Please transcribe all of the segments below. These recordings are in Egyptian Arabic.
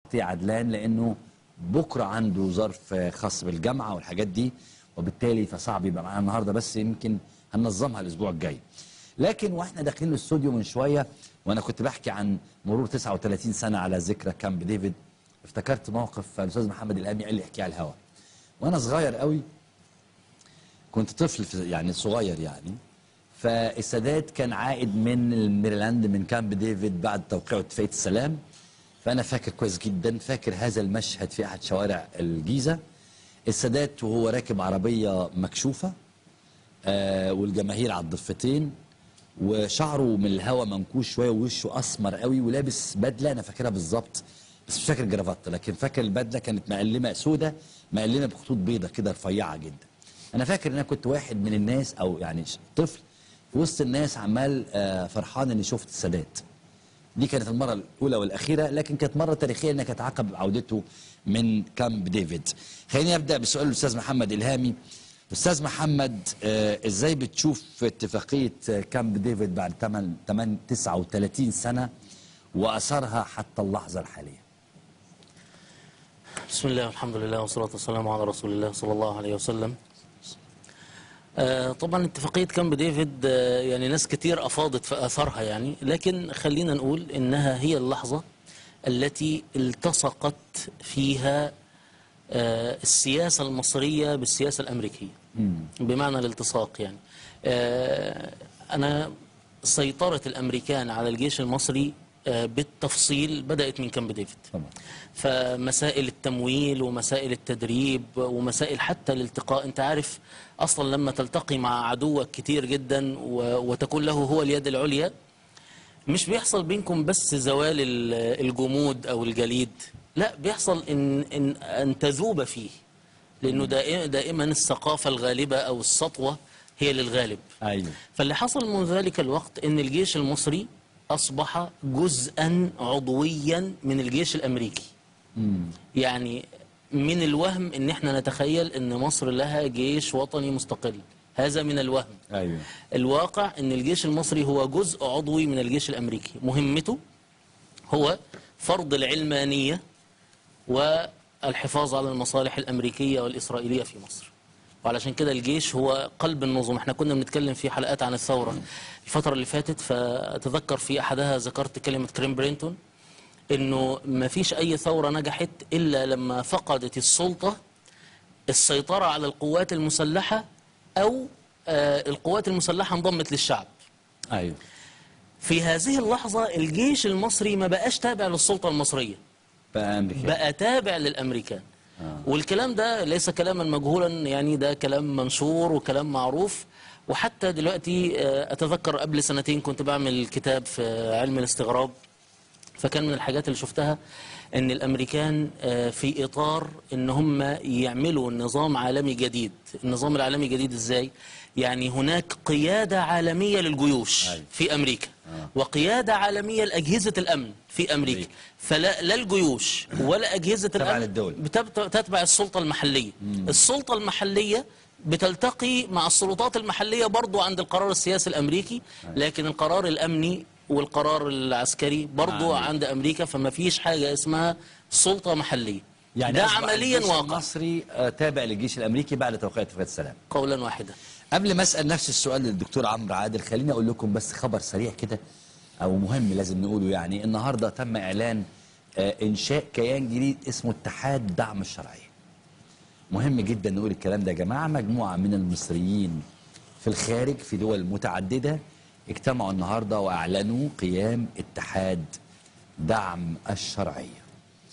تي عدلان لانه بكره عنده ظرف خاص بالجامعه والحاجات دي وبالتالي فصعب يبقى معانا النهارده بس يمكن هننظمها الاسبوع الجاي لكن واحنا داخلين الاستوديو من شويه وانا كنت بحكي عن مرور 39 سنه على ذكرى كامب ديفيد افتكرت موقف الاستاذ محمد الامي قال لي احكي على الهوا وانا صغير قوي كنت طفل في- يعني صغير يعني فالسادات كان عائد من الميرلاند من كامب ديفيد بعد توقيع اتفاقيه السلام فانا فاكر كويس جدا فاكر هذا المشهد في احد شوارع الجيزه السادات وهو راكب عربيه مكشوفه آه والجماهير على الضفتين وشعره من الهوا منكوش شويه ووشه اسمر قوي ولابس بدله انا فاكرها بالظبط بس مش فاكر جرافات لكن فاكر البدله كانت مقلمه سودة مقلمه بخطوط بيضة كده رفيعه جدا انا فاكر ان انا كنت واحد من الناس او يعني ش- طفل في وسط الناس عمال آه فرحان اني شفت السادات دي كانت المرة الأولى والأخيرة لكن كانت مرة تاريخية إنها كانت عقب عودته من كامب ديفيد خليني أبدأ بسؤال الأستاذ محمد إلهامي أستاذ محمد آه إزاي بتشوف اتفاقية آه، كامب ديفيد بعد 8 8 39 سنة وأثرها حتى اللحظة الحالية بسم الله والحمد لله والصلاة والسلام على رسول الله صلى الله عليه وسلم آه، طبعا اتفاقية كامب ديفيد آه، يعني ناس كتير أفاضت في آثارها يعني لكن خلينا نقول إنها هي اللحظة التي التصقت فيها آه، السياسة المصرية بالسياسة الأمريكية بمعنى الالتصاق يعني آه، أنا سيطرة الأمريكان على الجيش المصري آه، بالتفصيل بدأت من كامب ديفيد طبعا فمسائل التمويل ومسائل التدريب ومسائل حتى الالتقاء انت عارف اصلا لما تلتقي مع عدوك كتير جدا و- وتكون له هو اليد العليا مش بيحصل بينكم بس زوال ال- الجمود او الجليد لا بيحصل ان ان ان تذوب فيه لانه دائما دائما الثقافه الغالبه او السطوه هي للغالب أيوه فاللي حصل من ذلك الوقت ان الجيش المصري اصبح جزءا عضويا من الجيش الامريكي يعني من الوهم ان احنا نتخيل ان مصر لها جيش وطني مستقل هذا من الوهم أيوه الواقع ان الجيش المصري هو جزء عضوي من الجيش الامريكي مهمته هو فرض العلمانيه والحفاظ على المصالح الامريكيه والاسرائيليه في مصر وعلشان كده الجيش هو قلب النظم احنا كنا بنتكلم في حلقات عن الثوره الفتره اللي فاتت فاتذكر في احدها ذكرت كلمه كريم برينتون انه ما فيش اي ثوره نجحت الا لما فقدت السلطه السيطره على القوات المسلحه او آه، القوات المسلحه انضمت للشعب أيوه في هذه اللحظه الجيش المصري ما بقاش تابع للسلطه المصريه بقى أمريكا بقى تابع للامريكان والكلام ده ليس كلاما مجهولا يعني ده كلام منشور وكلام معروف وحتى دلوقتي آه، اتذكر قبل سنتين كنت بعمل كتاب في علم الاستغراب فكان من الحاجات اللي شفتها ان الامريكان آه، في اطار ان هم يعملوا نظام عالمي جديد النظام العالمي الجديد ازاي يعني هناك قيادة عالمية للجيوش أيوة. في امريكا وقيادة عالمية لاجهزة الامن في امريكا أمريكا. فلا لا الجيوش ولا اجهزة تبع الامن للدولة. بتبت- تتبع السلطة المحلية السلطة المحلية بتلتقي مع السلطات المحلية برضو عند القرار السياسي الأمريكي لكن القرار الأمني والقرار العسكري برضو عام. عند أمريكا فما فيش حاجة اسمها سلطة محلية يعني ده أصبح عمليا الجيش واقع المصري آه، تابع للجيش الأمريكي بعد توقيع اتفاقية السلام قولا واحدا قبل ما اسال نفس السؤال للدكتور عمرو عادل خليني اقول لكم بس خبر سريع كده او مهم لازم نقوله يعني النهارده تم اعلان آه، انشاء كيان جديد اسمه اتحاد دعم الشرعيه مهم جدا نقول الكلام ده يا جماعه مجموعه من المصريين في الخارج في دول متعدده اجتمعوا النهارده واعلنوا قيام اتحاد دعم الشرعيه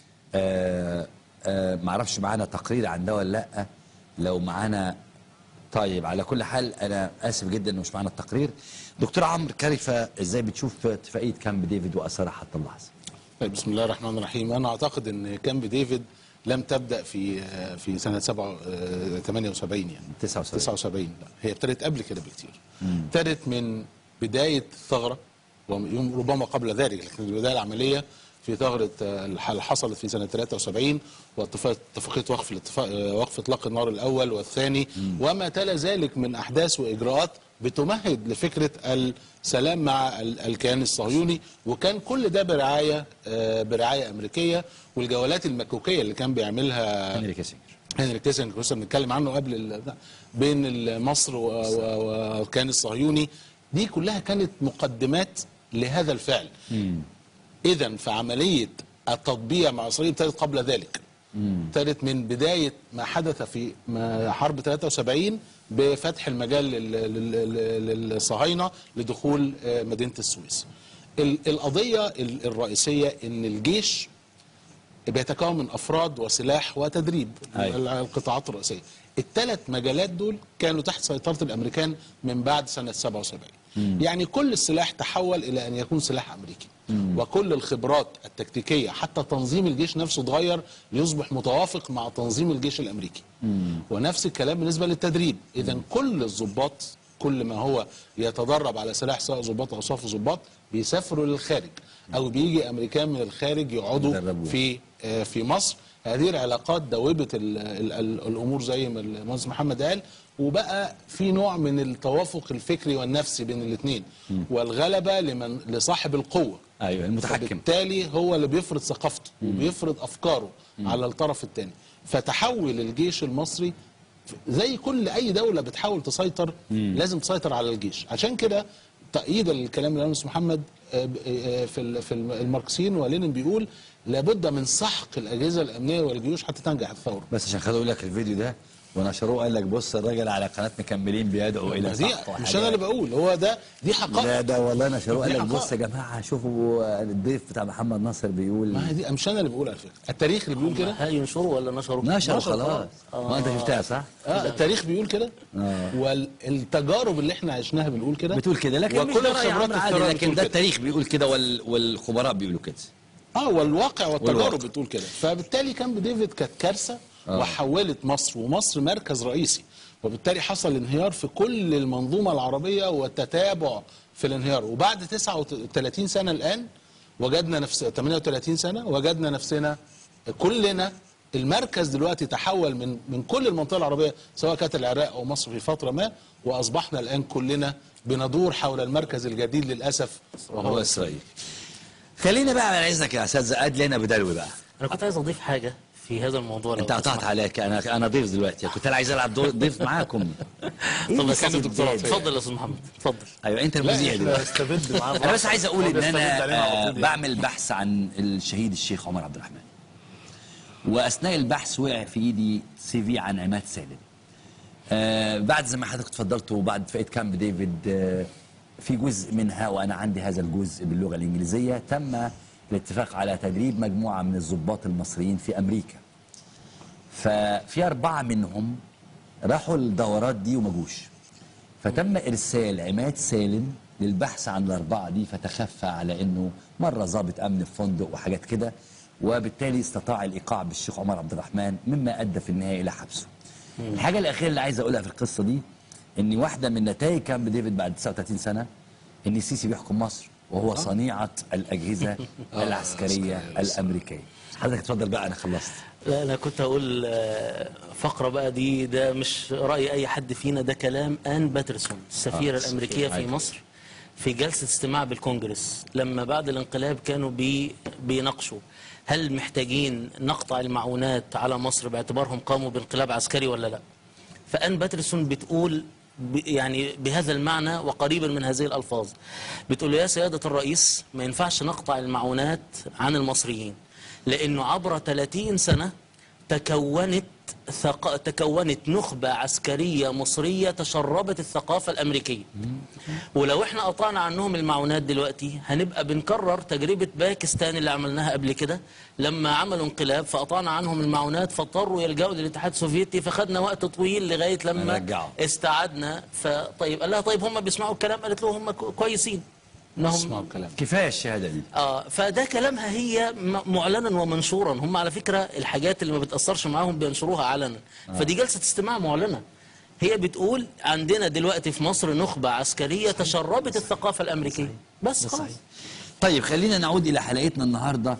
آه آه معرفش معانا تقرير عن ده ولا لا لو معانا طيب على كل حال انا اسف جدا انه مش معانا التقرير دكتور عمرو كارفه ازاي بتشوف اتفاقيه كامب ديفيد واثرها حتى اللحظه طيب بسم الله الرحمن الرحيم انا اعتقد ان كامب ديفيد لم تبدا في في سنه 7 78 يعني 79 79 لا هي ابتدت قبل كده بكتير ابتدت من بدايه الثغره وربما قبل ذلك لكن البدايه العمليه في ثغره آه، اللي حصلت في سنه 73 واتفاق اتفاقيه وقف الاتفاق آه، وقف اطلاق النار الاول والثاني وما تلا ذلك من احداث واجراءات بتمهد لفكره السلام مع ال- الكيان الصهيوني وكان كل ده برعايه آه، برعايه امريكيه والجولات المكوكيه اللي كان بيعملها هنري كيسنجر هنري كيسنجر كنا بنتكلم عنه قبل ال- ده، بين ال- مصر و- و- والكيان الصهيوني دي كلها كانت مقدمات لهذا الفعل اذا فعمليه التطبيع مع اسرائيل ابتدت قبل ذلك ابتدت من بدايه ما حدث في ما- حرب 73 بفتح المجال لل- لل- لل- للصهاينه لدخول آه، مدينه السويس ال- القضيه ال- الرئيسيه ان الجيش بيتكون من افراد وسلاح وتدريب أيوة. ال- القطاعات الرئيسيه الثلاث مجالات دول كانوا تحت سيطره الامريكان من بعد سنه 77 يعني كل السلاح تحول الى ان يكون سلاح امريكي وكل الخبرات التكتيكيه حتى تنظيم الجيش نفسه اتغير ليصبح متوافق مع تنظيم الجيش الامريكي ونفس الكلام بالنسبه للتدريب اذا كل الضباط كل ما هو يتدرب على سلاح سواء ضباط او صف ضباط بيسافروا للخارج او بيجي امريكان من الخارج يقعدوا يدربوه. في آه، في مصر هذه العلاقات دوبت ال ال ال الامور زي ما المهندس محمد قال وبقى في نوع من التوافق الفكري والنفسي بين الاثنين والغلبه لمن لصاحب القوه ايوه المتحكم فبالتالي هو اللي بيفرض ثقافته وبيفرض افكاره على الطرف الثاني فتحول الجيش المصري زي كل اي دوله بتحاول تسيطر لازم تسيطر على الجيش عشان كده تأييدا للكلام اللي قاله الأستاذ محمد آه، ب- آه، في ال- في الم- الماركسيين ولينين بيقول لابد من سحق الاجهزه الامنيه والجيوش حتى تنجح الثوره بس عشان خدوا لك الفيديو ده ونشروه قال لك بص الراجل على قناه مكملين بيدعو الى دي سحق مش انا اللي بقول هو ده دي لا حقائق ده والله نشروه قال دي لك حقائق. بص يا جماعه شوفوا الضيف بتاع محمد ناصر بيقول ما هي دي مش انا اللي بقول على فكره التاريخ اللي بيقول كده هل ينشروا ولا نشروا؟ نشروا نشر خلاص خلاص. ما انت شفتها صح؟ اه التاريخ بيقول كده والتجارب اللي احنا عشناها بنقول كده بتقول كده لكن مش وكل ده رأي الخبرات عمرو عادل الثراء لكن بتقول ده كده. التاريخ بيقول كده وال... والخبراء بيقولوا كده اه والواقع والتجارب والواقع. بتقول كده فبالتالي كامب ديفيد كانت كارثه وحولت مصر ومصر مركز رئيسي وبالتالي حصل انهيار في كل المنظومه العربيه والتتابع في الانهيار وبعد 39 سنه الان وجدنا نفس 38 سنه وجدنا نفسنا كلنا المركز دلوقتي تحول من من كل المنطقه العربيه سواء كانت العراق او مصر في فتره ما واصبحنا الان كلنا بندور حول المركز الجديد للاسف وهو اسرائيل خلينا بقى على اذنك يا استاذ قاد لنا بدلوي بقى انا كنت عايز اضيف حاجه في هذا الموضوع لو انت قطعت تسمح. عليك انا انا ضيف دلوقتي كنت انا عايز العب دور ضيف معاكم إيه طب الاستعداد؟ الدكتوراه فين؟ اتفضل يا استاذ محمد اتفضل ايوه انت لا المذيع احنا دلوقتي استبد معاه انا بس عايز اقول هو ان بيستبد انا علينا على آه، طول يعني. بعمل بحث عن الشهيد الشيخ عمر عبد الرحمن واثناء البحث وقع في ايدي سي في عن عماد سالم آه بعد زي ما حضرتك اتفضلت وبعد فئه كامب ديفيد آه في جزء منها وانا عندي هذا الجزء باللغه الانجليزيه تم الاتفاق على تدريب مجموعه من الضباط المصريين في امريكا ففي أربعة منهم راحوا الدورات دي وما جوش فتم إرسال عماد سالم للبحث عن الأربعة دي فتخفى على إنه مرة ضابط أمن في فندق وحاجات كده وبالتالي استطاع الإيقاع بالشيخ عمر عبد الرحمن مما أدى في النهاية إلى حبسه الحاجة الأخيرة اللي عايز أقولها في القصة دي إن واحدة من نتائج كامب ديفيد بعد 39 سنة إن السيسي بيحكم مصر وهو صنيعة الأجهزة العسكرية الأمريكية حضرتك اتفضل بقى أنا خلصت لا انا كنت هقول آه، فقره بقى دي ده مش راي اي حد فينا ده كلام ان باترسون السفيره آه، الامريكيه في أيوة. مصر في جلسه استماع بالكونجرس لما بعد الانقلاب كانوا بي بيناقشوا هل محتاجين نقطع المعونات على مصر باعتبارهم قاموا بانقلاب عسكري ولا لا فان باترسون بتقول ب- يعني بهذا المعنى وقريبا من هذه الالفاظ بتقول يا سياده الرئيس ما ينفعش نقطع المعونات عن المصريين لانه عبر 30 سنه تكونت ثق... تكونت نخبة عسكرية مصرية تشربت الثقافة الأمريكية ولو احنا قطعنا عنهم المعونات دلوقتي هنبقى بنكرر تجربة باكستان اللي عملناها قبل كده لما عملوا انقلاب فقطعنا عنهم المعونات فاضطروا يلجأوا للاتحاد السوفيتي فخدنا وقت طويل لغاية لما رجعوا. استعدنا فطيب قال لها طيب هم بيسمعوا الكلام قالت له هم كو- كويسين انهم اسمعوا الكلام كفاية الشهادة دي اه فده كلامها هي م- معلنا ومنشورا هم على فكره الحاجات اللي ما بتاثرش معاهم بينشروها علنا فدي جلسه استماع معلنه هي بتقول عندنا دلوقتي في مصر نخبه عسكريه تشربت الثقافه الامريكيه بس خلاص طيب خلينا نعود إلى حلقتنا النهاردة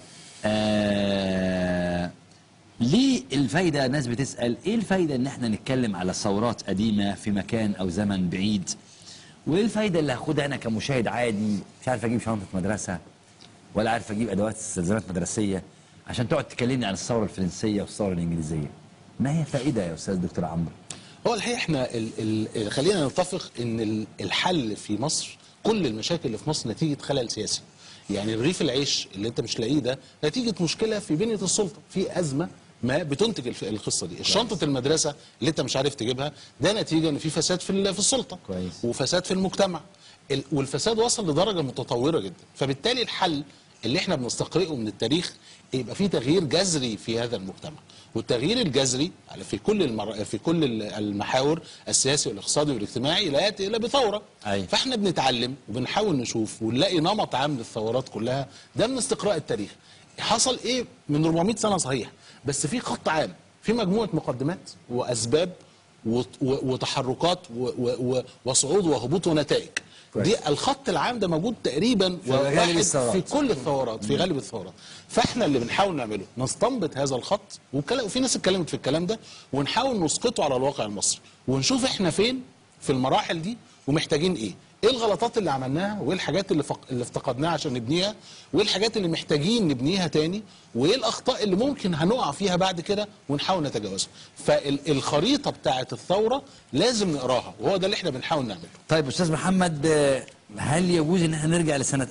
آه ليه الفايدة الناس بتسأل إيه الفايدة إن إحنا نتكلم على ثورات قديمة في مكان أو زمن بعيد وايه الفايده اللي هاخدها انا كمشاهد عادي مش عارف اجيب شنطه مدرسه ولا عارف اجيب ادوات استلزامات مدرسيه عشان تقعد تكلمني عن الثوره الفرنسيه والثوره الانجليزيه ما هي فائده يا استاذ دكتور عمرو هو الحقيقه احنا ال ال خلينا نتفق ان ال- الحل في مصر كل المشاكل اللي في مصر نتيجه خلل سياسي يعني رغيف العيش اللي انت مش لاقيه ده نتيجه مشكله في بنيه السلطه في ازمه ما بتنتج الف- القصه دي شنطه المدرسه اللي انت مش عارف تجيبها ده نتيجه ان في فساد في ال- في السلطه كويس. وفساد في المجتمع ال- والفساد وصل لدرجه متطوره جدا فبالتالي الحل اللي احنا بنستقرئه من التاريخ يبقى في تغيير جذري في هذا المجتمع والتغيير الجذري على في كل المر... في كل ال- المحاور السياسي والاقتصادي والاجتماعي لا ياتي الا بثوره أيوة. فاحنا بنتعلم وبنحاول نشوف ونلاقي نمط عام للثورات كلها ده من استقراء التاريخ حصل ايه من 400 سنه صحيح بس في خط عام في مجموعه مقدمات واسباب وت- و- وتحركات و- و- و- وصعود وهبوط ونتائج كويس. دي الخط العام ده موجود تقريبا في غالب واحد الثورات. في كل الثورات في غالب الثورات فاحنا اللي بنحاول نعمله نستنبط هذا الخط وكلا- وفي ناس اتكلمت في الكلام ده ونحاول نسقطه على الواقع المصري ونشوف احنا فين في المراحل دي ومحتاجين ايه ايه الغلطات اللي عملناها وايه الحاجات اللي, فق... اللي افتقدناها عشان نبنيها وايه الحاجات اللي محتاجين نبنيها تاني وايه الاخطاء اللي ممكن هنقع فيها بعد كده ونحاول نتجاوزها فالخريطه بتاعه الثوره لازم نقراها وهو ده اللي احنا بنحاول نعمله طيب استاذ محمد آه، هل يجوز ان احنا نرجع لسنه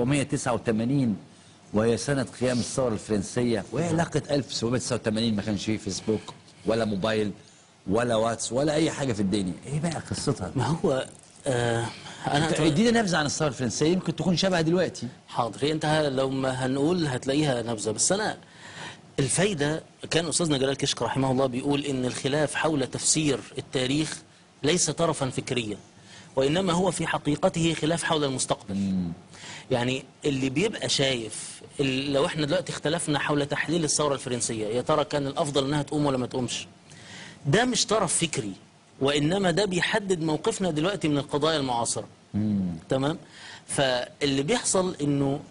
1789 وهي سنه قيام الثوره الفرنسيه وايه علاقه 1789 ما كانش فيه فيسبوك ولا موبايل ولا واتس ولا اي حاجه في الدنيا ايه بقى قصتها ما هو آه انا أنت ادينا نبذه عن الثوره الفرنسيه يمكن تكون شبه دلوقتي حاضر هي انت ه- لو ما هنقول هتلاقيها نبذه بس انا الفايده كان استاذنا جلال كشك رحمه الله بيقول ان الخلاف حول تفسير التاريخ ليس طرفا فكريا وانما هو في حقيقته خلاف حول المستقبل يعني اللي بيبقى شايف ال- لو احنا دلوقتي اختلفنا حول تحليل الثوره الفرنسيه يا ترى كان الافضل انها تقوم ولا ما تقومش ده مش طرف فكري وانما ده بيحدد موقفنا دلوقتي من القضايا المعاصره تمام فاللي بيحصل انه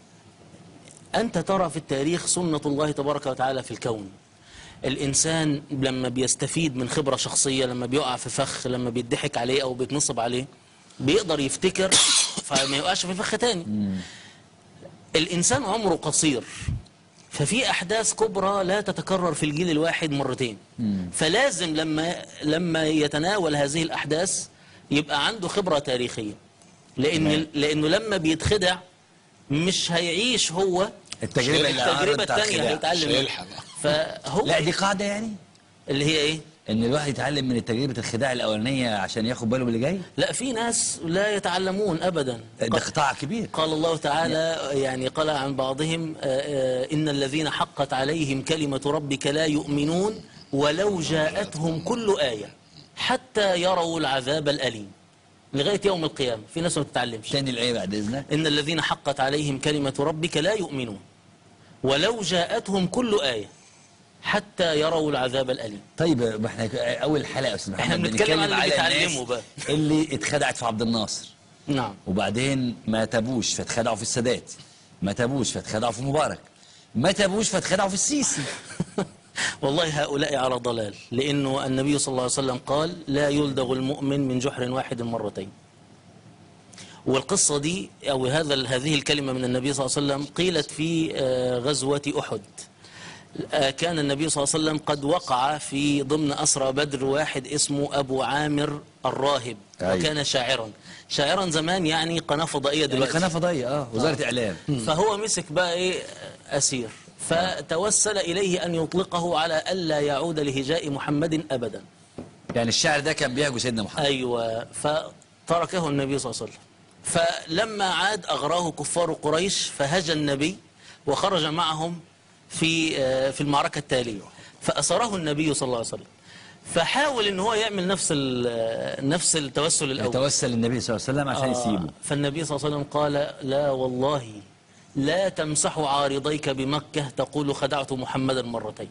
أنت ترى في التاريخ سنة الله تبارك وتعالى في الكون الإنسان لما بيستفيد من خبرة شخصية لما بيقع في فخ لما بيضحك عليه أو بيتنصب عليه بيقدر يفتكر فما يقعش في فخ تاني الإنسان عمره قصير ففي أحداث كبرى لا تتكرر في الجيل الواحد مرتين فلازم لما لما يتناول هذه الأحداث يبقى عنده خبرة تاريخية لأن لأنه لما بيتخدع مش هيعيش هو التجربه اللي التجربة بتاع الثانية الخداع. هيتعلم مش منها. هيلحق بقى. فهو لا دي قاعده يعني اللي هي ايه ان الواحد يتعلم من تجربه الخداع الاولانيه عشان ياخد باله من اللي جاي لا في ناس لا يتعلمون ابدا ده قطاع كبير قال الله تعالى يعني قال عن بعضهم آه، آه، إن الذين حقت عليهم كلمة ربك لا يؤمنون ولو جاءتهم كل آية حتى يروا العذاب الأليم لغاية يوم القيامة في ناس ما بتتعلمش تاني الايه بعد اذنك إن الذين حقت عليهم كلمة ربك لا يؤمنون ولو جاءتهم كل آية حتى يروا العذاب الأليم طيب ما احنا اول حلقه يا استاذ محمد احنا بنتكلم عن اللي على بيتعلموا الناس بقى. اللي اتخدعت في عبد الناصر نعم وبعدين ما تابوش فاتخدعوا في السادات ما تابوش فاتخدعوا في مبارك ما تابوش فاتخدعوا في السيسي والله هؤلاء على ضلال لأنه النبي صلى الله عليه وسلم قال لا يلدغ المؤمن من جحر واحد مرتين والقصة دي أو هذا هذه الكلمة من النبي صلى الله عليه وسلم قيلت في آه، غزوة أحد آه، كان النبي صلى الله عليه وسلم قد وقع في ضمن أسرى بدر واحد اسمه أبو عامر الراهب أيوة. وكان شاعرا شاعرا زمان يعني قناة فضائية يعني دلوقتي قناه فضائيه اه وزاره اعلام فهو مسك بقى ايه اسير فتوسل اليه ان يطلقه على الا يعود لهجاء محمد ابدا يعني الشاعر ده كان بيهجو سيدنا محمد ايوه فتركه النبي صلى الله عليه وسلم فلما عاد اغراه كفار قريش فهجى النبي وخرج معهم في آه، في المعركه التاليه فاسره النبي صلى الله عليه وسلم فحاول ان هو يعمل نفس ال- نفس التوسل الاول يتوسل للنبي صلى الله عليه وسلم عشان آه، يسيبه فالنبي صلى الله عليه وسلم قال لا والله لا تمسح عارضيك بمكة تقول خدعت محمدا مرتين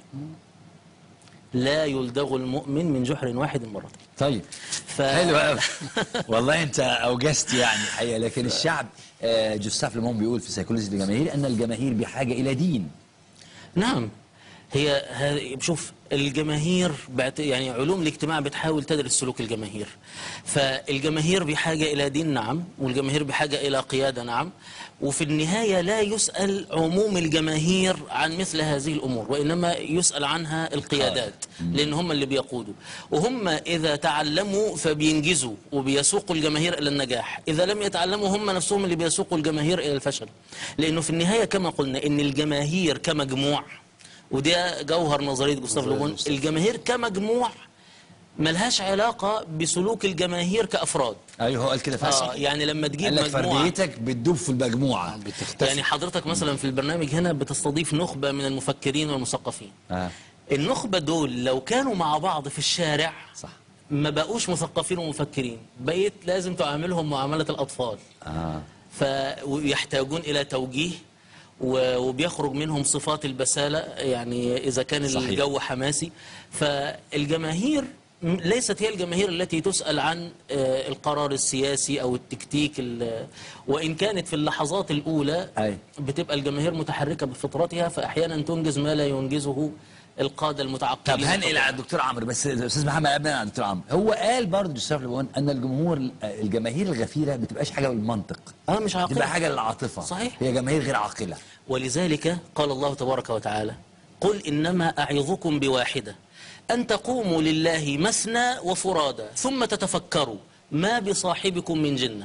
لا يلدغ المؤمن من جحر واحد مرتين طيب ف... حلو قوي والله انت اوجزت يعني الحقيقه لكن الشعب آه، جوستاف ليمون بيقول في سيكولوجيا الجماهير ان الجماهير بحاجه الى دين نعم هي هذه- شوف الجماهير بعت يعني علوم الاجتماع بتحاول تدرس سلوك الجماهير فالجماهير بحاجة إلى دين نعم والجماهير بحاجة إلى قيادة نعم وفي النهاية لا يسأل عموم الجماهير عن مثل هذه الأمور وإنما يسأل عنها القيادات لأن هم اللي بيقودوا وهم إذا تعلموا فبينجزوا وبيسوقوا الجماهير إلى النجاح إذا لم يتعلموا هم نفسهم اللي بيسوقوا الجماهير إلى الفشل لأنه في النهاية كما قلنا إن الجماهير كمجموع وده جوهر نظرية جوستاف لوبون الجماهير كمجموع ملهاش علاقة بسلوك الجماهير كأفراد ايوه هو قال كده آه فعلا يعني لما تجيب قال لك مجموعة فرديتك بتدوب في المجموعه بتختفي يعني حضرتك مثلا في البرنامج هنا بتستضيف نخبة من المفكرين والمثقفين آه. النخبة دول لو كانوا مع بعض في الشارع صح ما بقوش مثقفين ومفكرين بقيت لازم تعاملهم معاملة الأطفال اه فيحتاجون إلى توجيه و- وبيخرج منهم صفات البسالة يعني إذا كان صحيح. الجو حماسي فالجماهير م- ليست هي الجماهير التي تسأل عن آه، القرار السياسي أو التكتيك ال- وإن كانت في اللحظات الأولى أي. بتبقى الجماهير متحركة بفطرتها فأحيانا تنجز ما لا ينجزه القادة طب المتعقلين هنقل على الدكتور عمرو بس الاستاذ محمد قبل على الدكتور عمرو هو قال برضه جوستاف لوبون ان الجمهور الجماهير الغفيره ما بتبقاش حاجه بالمنطق اه مش عاقلة تبقى حاجه للعاطفه صحيح. هي جماهير غير عاقله ولذلك قال الله تبارك وتعالى قل إنما أعظكم بواحدة أن تقوموا لله مثنى وفرادى ثم تتفكروا ما بصاحبكم من جنة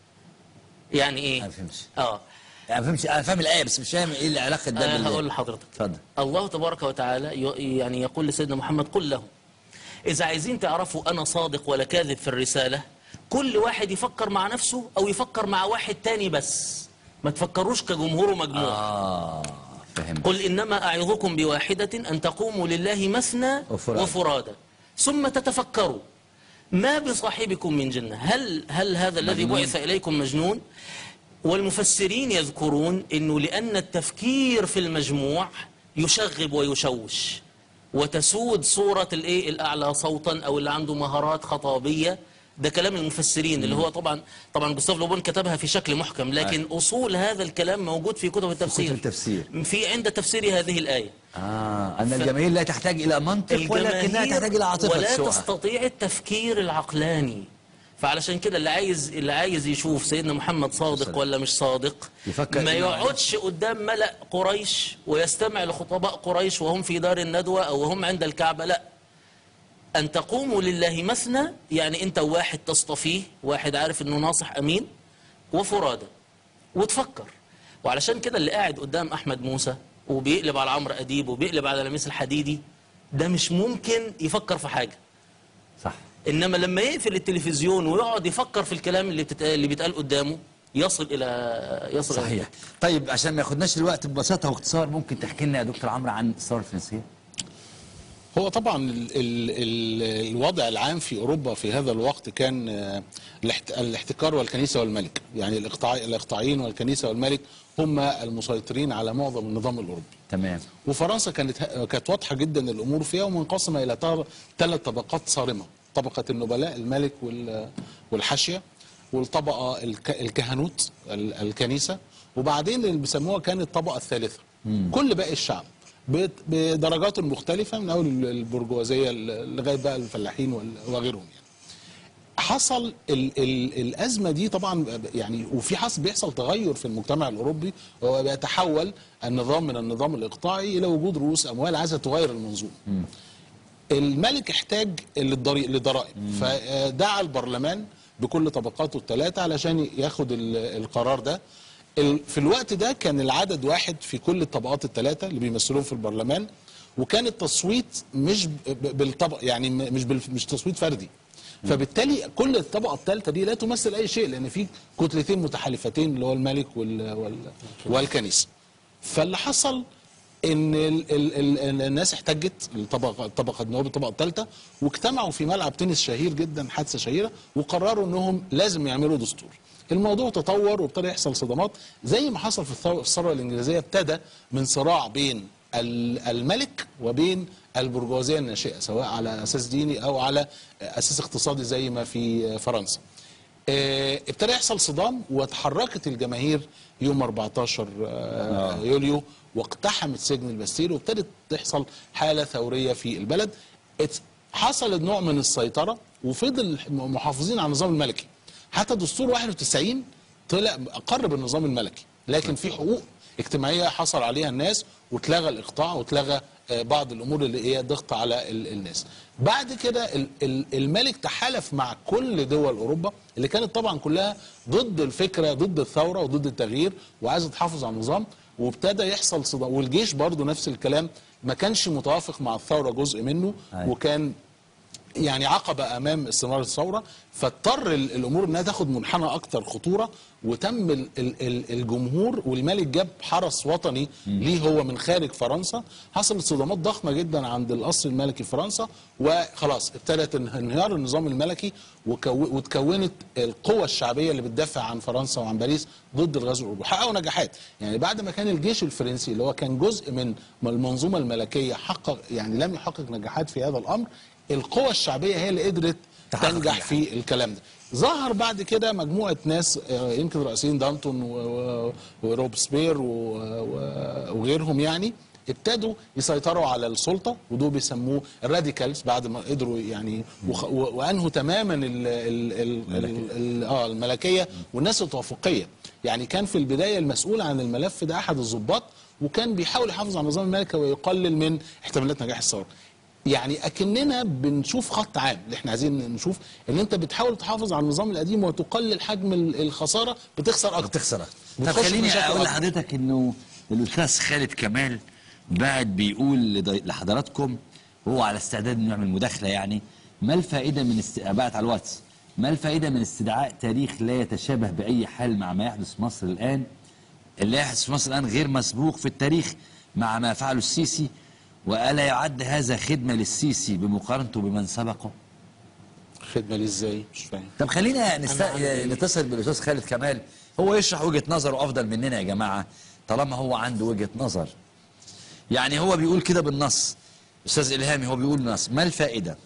يعني إيه؟ ما فهمش آه انا ما فهمش انا فاهم الايه بس مش فاهم ايه العلاقه ده أنا بال- هقول لحضرتك اتفضل الله تبارك وتعالى ي- يعني يقول لسيدنا محمد قل لهم إذا عايزين تعرفوا أنا صادق ولا كاذب في الرسالة كل واحد يفكر مع نفسه أو يفكر مع واحد تاني بس ما تفكروش كجمهور ومجموع اه فهمت قل إنما أعظكم بواحدة أن تقوموا لله مثنى وفرادى. وفرادى ثم تتفكروا ما بصاحبكم من جنة هل, هل هذا الذي مجنون. بعث إليكم مجنون والمفسرين يذكرون أنه لأن التفكير في المجموع يشغب ويشوش وتسود صورة الإيه الأعلى صوتا أو اللي عنده مهارات خطابية ده كلام المفسرين اللي هو طبعا طبعا جوستاف لوبون كتبها في شكل محكم لكن أصول هذا الكلام موجود في كتب التفسير التفسير. في عند تفسير هذه الآية اه ان الجماهير لا تحتاج الى منطق ولكنها تحتاج الى عاطفه ولا تسوقها. تستطيع التفكير العقلاني فعلشان كده اللي عايز اللي عايز يشوف سيدنا محمد صادق ولا مش صادق يفكر ما إنه يقعدش قدام ملأ قريش ويستمع لخطباء قريش وهم في دار الندوة أو وهم عند الكعبة لا أن تقوموا لله مثنى يعني أنت واحد تصطفيه واحد عارف أنه ناصح أمين وفرادى وتفكر وعلشان كده اللي قاعد قدام أحمد موسى وبيقلب على عمرو أديب وبيقلب على لميس الحديدي ده مش ممكن يفكر في حاجة صح انما لما يقفل التلفزيون ويقعد يفكر في الكلام اللي بتتقال اللي بيتقال قدامه يصل الى يصل إلى صحيح طيب عشان ما ياخدناش الوقت ببساطه واختصار ممكن تحكي لنا يا دكتور عمرو عن الثوره الفرنسيه هو طبعا ال ال ال الوضع العام في اوروبا في هذا الوقت كان آه، الاحت- الاحتكار والكنيسه والملك يعني الاقطاع الاقطاعيين والكنيسه والملك هم المسيطرين على معظم النظام الاوروبي تمام وفرنسا كانت كانت واضحه جدا الامور فيها ومنقسمه الى ثلاث طبقات صارمه طبقه النبلاء الملك وال- والحاشيه والطبقه الك- الكهنوت ال- الكنيسه وبعدين اللي بيسموها كانت الطبقه الثالثه كل باقي الشعب بت- بدرجات مختلفه من اول البرجوازيه ل- لغايه بقى الفلاحين وال- وغيرهم يعني. حصل ال ال الازمه دي طبعا يعني وفي حصل بيحصل تغير في المجتمع الاوروبي وهو بيتحول النظام من النظام الاقطاعي الى وجود رؤوس اموال عايزه تغير المنظومه. الملك احتاج للضري- لضرائب فدعا البرلمان بكل طبقاته الثلاثه علشان ياخد ال- القرار ده ال- في الوقت ده كان العدد واحد في كل الطبقات الثلاثه اللي بيمثلوهم في البرلمان وكان التصويت مش ب- ب- بالطبق يعني م- مش بال- مش تصويت فردي فبالتالي كل الطبقه الثالثه دي لا تمثل اي شيء لان في كتلتين متحالفتين اللي هو الملك وال وال والكنيسه فاللي حصل ان ال ال ال الناس احتجت الطبقه الطبقه النواب الطبقه الثالثه واجتمعوا في ملعب تنس شهير جدا حادثه شهيره وقرروا انهم لازم يعملوا دستور الموضوع تطور وابتدى يحصل صدمات زي ما حصل في الثو- في الثوره الانجليزيه ابتدى من صراع بين ال- الملك وبين البرجوازيه الناشئه سواء على اساس ديني او على اساس اقتصادي زي ما في فرنسا آه، ابتدى يحصل صدام وتحركت الجماهير يوم 14 آه، يوليو واقتحمت سجن البستيل وابتدت تحصل حاله ثوريه في البلد ات- حصل نوع من السيطره وفضل محافظين على النظام الملكي حتى دستور 91 طلع اقر بالنظام الملكي لكن في حقوق اجتماعيه حصل عليها الناس واتلغى الاقطاع واتلغى آه، بعض الامور اللي هي ضغط على ال- الناس بعد كده ال- ال- الملك تحالف مع كل دول اوروبا اللي كانت طبعا كلها ضد الفكره ضد الثوره وضد التغيير وعايزه تحافظ على النظام وابتدى يحصل صدام والجيش برضه نفس الكلام ما كانش متوافق مع الثوره جزء منه أيوة. وكان يعني عقبة أمام استمرار الثورة فاضطر ال- الأمور أنها تاخد منحنى أكتر خطورة وتم ال- ال- ال- الجمهور والملك جاب حرس وطني ليه هو من خارج فرنسا حصلت صدامات ضخمة جدا عند القصر الملكي في فرنسا وخلاص ابتدت انه- انهيار النظام الملكي وكو- وتكونت القوى الشعبية اللي بتدافع عن فرنسا وعن باريس ضد الغزو الأوروبي حققوا نجاحات يعني بعد ما كان الجيش الفرنسي اللي هو كان جزء من المنظومة الملكية حقق يعني لم يحقق نجاحات في هذا الأمر القوى الشعبيه هي اللي قدرت تحقق تنجح نجاح. في الكلام ده ظهر بعد كده مجموعه ناس آه، يمكن رئيسين دانتون و- و- وروبسبير و- و- وغيرهم يعني ابتدوا يسيطروا على السلطه ودول بيسموه الراديكالز بعد ما قدروا يعني وخ- و- وانهوا تماما ال ال ال ال ال اه الملكيه والناس التوافقيه يعني كان في البدايه المسؤول عن الملف ده احد الضباط وكان بيحاول يحافظ على النظام الملكي ويقلل من احتمالات نجاح الثوره يعني اكننا بنشوف خط عام اللي احنا عايزين نشوف ان انت بتحاول تحافظ على النظام القديم وتقلل حجم ال- الخساره بتخسر اكتر بتخسر أكتر. طب بتخش في خليني مشاكل اقول أكتر. لحضرتك انه الاستاذ خالد كمال بعد بيقول لضي- لحضراتكم هو على استعداد انه يعمل مداخله يعني ما الفائده من است... بعت على الواتس ما الفائده من استدعاء تاريخ لا يتشابه باي حال مع ما يحدث في مصر الان اللي يحدث في مصر الان غير مسبوق في التاريخ مع ما فعله السيسي والا يعد هذا خدمه للسيسي بمقارنته بمن سبقه خدمه ليه ازاي مش فاهم طب خلينا نست... أنا عندي- نتصل بالاستاذ خالد كمال هو يشرح وجهه نظره افضل مننا يا جماعه طالما هو عنده وجهه نظر يعني هو بيقول كده بالنص استاذ الهامي هو بيقول نص ما الفائده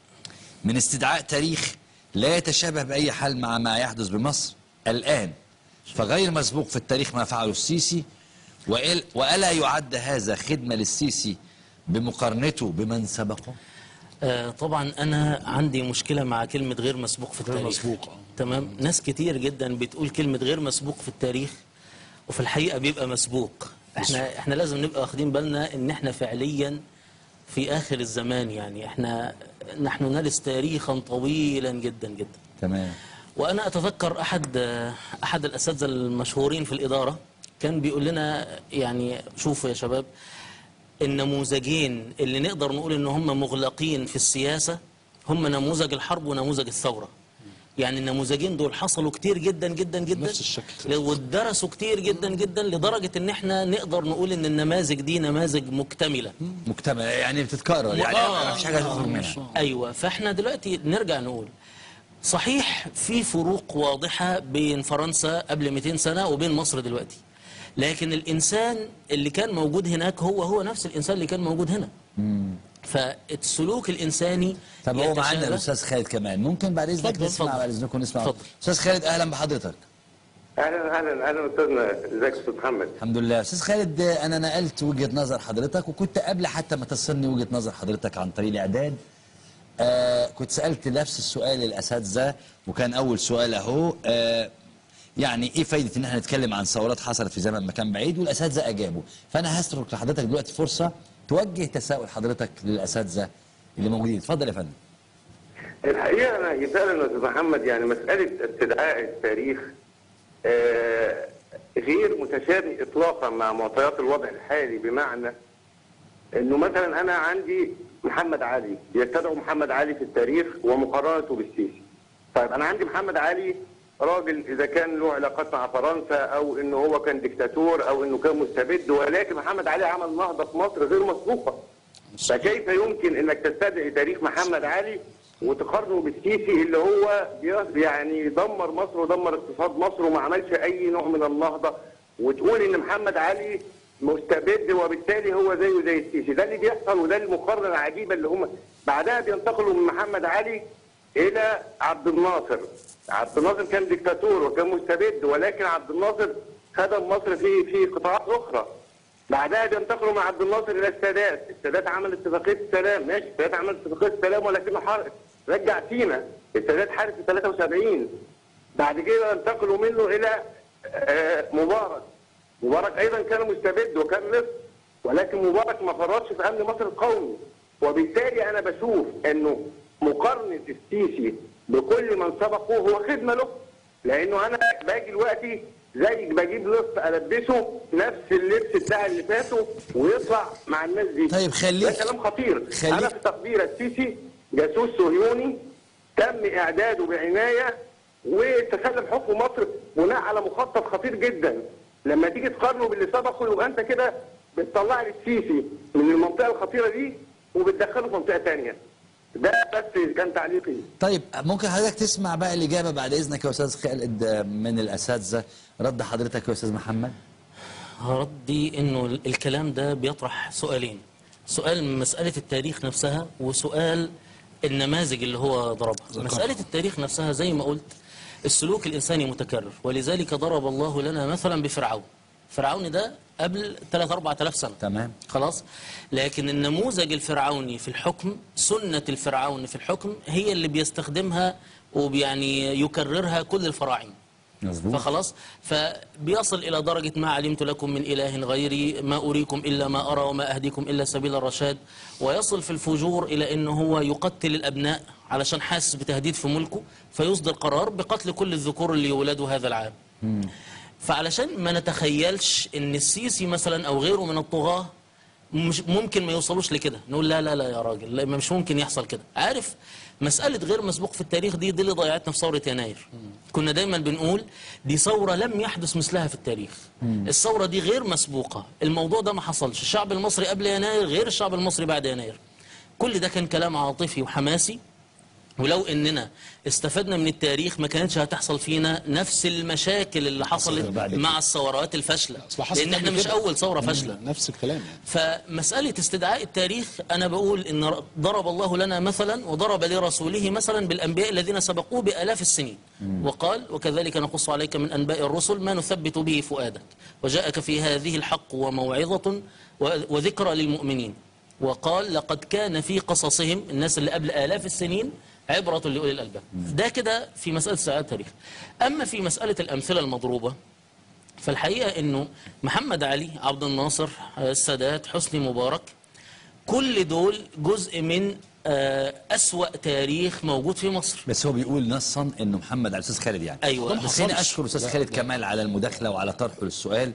من استدعاء تاريخ لا يتشابه باي حال مع ما يحدث بمصر الان فغير مسبوق في التاريخ ما فعله السيسي وإل... والا يعد هذا خدمه للسيسي بمقارنته بمن سبقه آه، طبعا انا عندي مشكله مع كلمه غير مسبوق في غير التاريخ مسبوق، آه. تمام ناس كتير جدا بتقول كلمه غير مسبوق في التاريخ وفي الحقيقه بيبقى مسبوق احنا احنا لازم نبقى واخدين بالنا ان احنا فعليا في اخر الزمان يعني احنا نحن نرث تاريخا طويلا جدا جدا تمام وانا اتذكر احد احد الاساتذه المشهورين في الاداره كان بيقول لنا يعني شوفوا يا شباب النموذجين اللي نقدر نقول ان هم مغلقين في السياسه هم نموذج الحرب ونموذج الثوره يعني النموذجين دول حصلوا كتير جدا جدا جدا نفس الشكل. ودرسوا كتير جدا جدا لدرجه ان احنا نقدر نقول ان النماذج دي نماذج مكتمله مكتمل يعني بتتكرر يعني آه. ما فيش حاجه تخرج منها ايوه فاحنا دلوقتي نرجع نقول صحيح في فروق واضحه بين فرنسا قبل 200 سنه وبين مصر دلوقتي لكن الانسان اللي كان موجود هناك هو هو نفس الانسان اللي كان موجود هنا فالسلوك الانساني طب هو معانا يتشابه. الاستاذ خالد كمان ممكن بعد اذنك اتفضل، نسمع اتفضل. بعد اذنكم نسمع اتفضل. استاذ خالد اهلا بحضرتك اهلا اهلا اهلا استاذنا ازيك يا استاذ محمد الحمد لله استاذ خالد انا نقلت وجهه نظر حضرتك وكنت قبل حتى ما تصلني وجهه نظر حضرتك عن طريق الاعداد آه كنت سالت نفس السؤال للاساتذه وكان اول سؤال اهو آه يعني ايه فايده ان احنا نتكلم عن ثورات حصلت في زمن مكان بعيد والاساتذه اجابوا فانا هترك لحضرتك دلوقتي فرصه توجه تساؤل حضرتك للاساتذه اللي موجودين اتفضل يا فندم الحقيقه انا يسال يا استاذ محمد يعني مساله استدعاء التاريخ آه، غير متشابه اطلاقا مع معطيات الوضع الحالي بمعنى انه مثلا انا عندي محمد علي يستدعوا محمد علي في التاريخ ومقارنته بالسيسي طيب انا عندي محمد علي راجل اذا كان له علاقات مع فرنسا او انه هو كان دكتاتور او انه كان مستبد ولكن محمد علي عمل نهضه في مصر غير مسبوقه فكيف يمكن انك تستدعي تاريخ محمد علي وتقارنه بالسيسي اللي هو بي- يعني دمر مصر ودمر اقتصاد مصر وما عملش اي نوع من النهضه وتقول ان محمد علي مستبد وبالتالي هو زيه زي السيسي ده اللي بيحصل وده المقارنه العجيبه اللي هم بعدها بينتقلوا من محمد علي الى عبد الناصر عبد الناصر كان ديكتاتور وكان مستبد ولكن عبد الناصر خدم مصر في في قطاعات اخرى بعدها بينتقلوا مع عبد الناصر الى السادات السادات عمل اتفاقيه السلام ماشي السادات عمل اتفاقيه السلام ولكنه حرق رجع سينا السادات حارب في 73 بعد كده انتقلوا منه الى آه، مبارك مبارك ايضا كان مستبد وكان مصر ولكن مبارك ما فرطش في امن مصر القومي وبالتالي انا بشوف انه مقارنه السيسي بكل من سبقه هو خدمه له لانه انا باجي دلوقتي زي بجيب لص البسه نفس اللبس بتاع اللي فاته ويطلع مع الناس دي طيب خليك- ده كلام خطير خليك- انا في تقدير السيسي جاسوس صهيوني تم اعداده بعنايه وتسلم حكم مصر بناء على مخطط خطير جدا لما تيجي تقارنه باللي سبقه يبقى انت كده بتطلع لي السيسي من المنطقه الخطيره دي وبتدخله في منطقه ثانيه ده بس كان تعليقي طيب ممكن حضرتك تسمع بقى الإجابة بعد إذنك يا أستاذ خالد من الأساتذة رد حضرتك يا أستاذ محمد ردي انه ال- الكلام ده بيطرح سؤالين سؤال مسألة التاريخ نفسها وسؤال النماذج اللي هو ضربها مسألة التاريخ نفسها زي ما قلت السلوك الإنساني متكرر ولذلك ضرب الله لنا مثلا بفرعون فرعون ده قبل 3 4000 سنة تمام خلاص لكن النموذج الفرعوني في الحكم سنة الفرعون في الحكم هي اللي بيستخدمها ويعني يكررها كل الفراعنه مظبوط فخلاص فبيصل إلى درجة ما علمت لكم من إله غيري ما أريكم إلا ما أرى وما أهديكم إلا سبيل الرشاد ويصل في الفجور إلى أنه هو يقتل الأبناء علشان حاسس بتهديد في ملكه فيصدر قرار بقتل كل الذكور اللي يولدوا هذا العام فعلشان ما نتخيلش ان السيسي مثلا او غيره من الطغاة مش ممكن ما يوصلوش لكده نقول لا لا لا يا راجل لا مش ممكن يحصل كده عارف مسألة غير مسبوق في التاريخ دي دي اللي ضيعتنا في ثورة يناير كنا دايما بنقول دي ثورة لم يحدث مثلها في التاريخ الثورة دي غير مسبوقة الموضوع ده ما حصلش الشعب المصري قبل يناير غير الشعب المصري بعد يناير كل ده كان كلام عاطفي وحماسي ولو اننا استفدنا من التاريخ ما كانتش هتحصل فينا نفس المشاكل اللي حصلت بعد كده. مع الثورات الفاشله أصل حصل لان احنا قبل مش كده. اول ثوره فاشله نفس الكلام يعني فمسألة استدعاء التاريخ أنا بقول إن ضرب الله لنا مثلا وضرب لرسوله مثلا بالأنبياء الذين سبقوه بآلاف السنين وقال وكذلك نقص عليك من أنباء الرسل ما نثبت به فؤادك وجاءك في هذه الحق وموعظة و- وذكرى للمؤمنين وقال لقد كان في قصصهم الناس اللي قبل آلاف السنين عبرة لأولي الألباب ده كده في مسألة استدعاء التاريخ أما في مسألة الأمثلة المضروبة فالحقيقة أنه محمد علي عبد الناصر السادات حسني مبارك كل دول جزء من آه، أسوأ تاريخ موجود في مصر بس هو بيقول نصا انه محمد على الاستاذ خالد يعني أيوة. بس خليني اشكر استاذ خالد كمال على المداخله وعلى طرحه للسؤال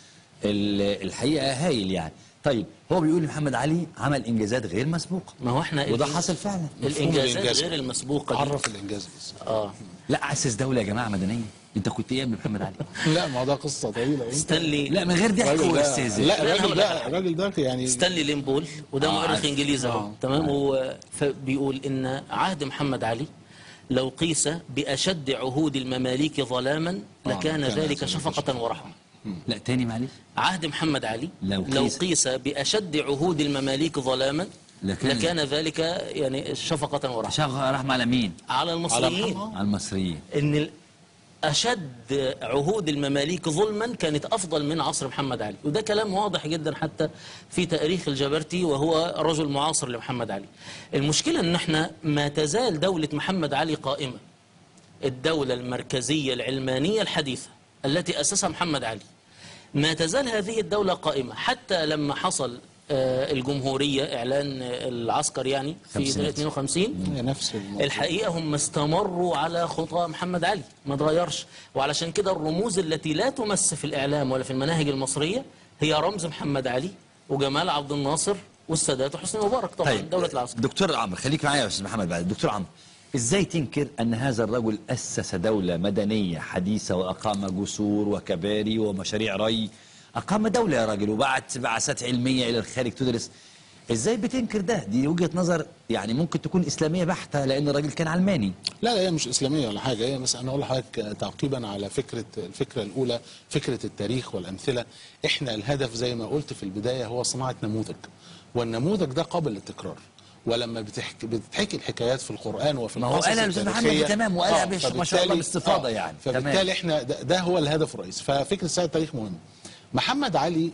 ال- الحقيقه هايل يعني طيب هو بيقول محمد علي عمل انجازات غير مسبوقه ما هو احنا وده الإنجاز- حصل فعلا الإنجازات الإنجاز. غير المسبوقة دي. عرف الانجاز بس آه لا اسس دوله يا جماعه مدنيه انت كنت ايه يا ابن محمد علي لا ما هو ده قصه طويله ستانلي لا من غير ضحك الراجل ده- واستهزاء لا لا، الراجل هقول لك على ده حاجة. الراجل ده يعني ستانلي ليمبول وده آه، مؤرخ عارف. انجليزي اهو آه. تمام هو فبيقول ان عهد محمد علي لو قيس باشد عهود المماليك ظلاما لكان كان ذلك ذلك شفقه ورحمه لا تاني معلش عهد محمد علي لو لو قيس- قيس باشد عهود المماليك ظلاما لكان- لكان ذلك يعني شفقه ورحمه شغل رحمه على مين على المصريين محمد. على المصريين ان ال- أشد عهود المماليك ظلما كانت أفضل من عصر محمد علي وده كلام واضح جدا حتى في تاريخ الجبرتي وهو رجل معاصر لمحمد علي المشكلة أن احنا ما تزال دولة محمد علي قائمة الدولة المركزية العلمانية الحديثة التي أسسها محمد علي ما تزال هذه الدولة قائمة حتى لما حصل آه، الجمهورية إعلان آه، العسكر يعني في خمسينات. 52 هي نفس الموضوع. الحقيقة هم استمروا على خطى محمد علي ما اتغيرش وعلشان كده الرموز التي لا تمس في الإعلام ولا في المناهج المصرية هي رمز محمد علي وجمال عبد الناصر والسادات وحسني مبارك طبعا طيب دولة العسكر دكتور عمرو خليك معايا يا استاذ محمد بعد دكتور عمرو ازاي تنكر ان هذا الرجل اسس دوله مدنيه حديثه واقام جسور وكباري ومشاريع ري اقام دوله يا راجل وبعت بعثات علميه الى الخارج تدرس ازاي بتنكر ده دي وجهه نظر يعني ممكن تكون اسلاميه بحته لان الراجل كان علماني لا لا هي مش اسلاميه ولا حاجه هي بس انا اقول لحضرتك تعقيبا على فكره الفكره الاولى فكره التاريخ والامثله احنا الهدف زي ما قلت في البدايه هو صناعه نموذج والنموذج ده قابل للتكرار ولما بتحكي بتحكي الحكايات في القران وفي ما هو القصص قالها الأستاذ محمد التاريخية، تمام، وقالها آه، بش- ما شاء الله فبالتالي- باستفاضة يعني. تمام. فبالتالي احنا ده, ده هو الهدف الرئيسي ففكره ساعه التاريخ مهم محمد علي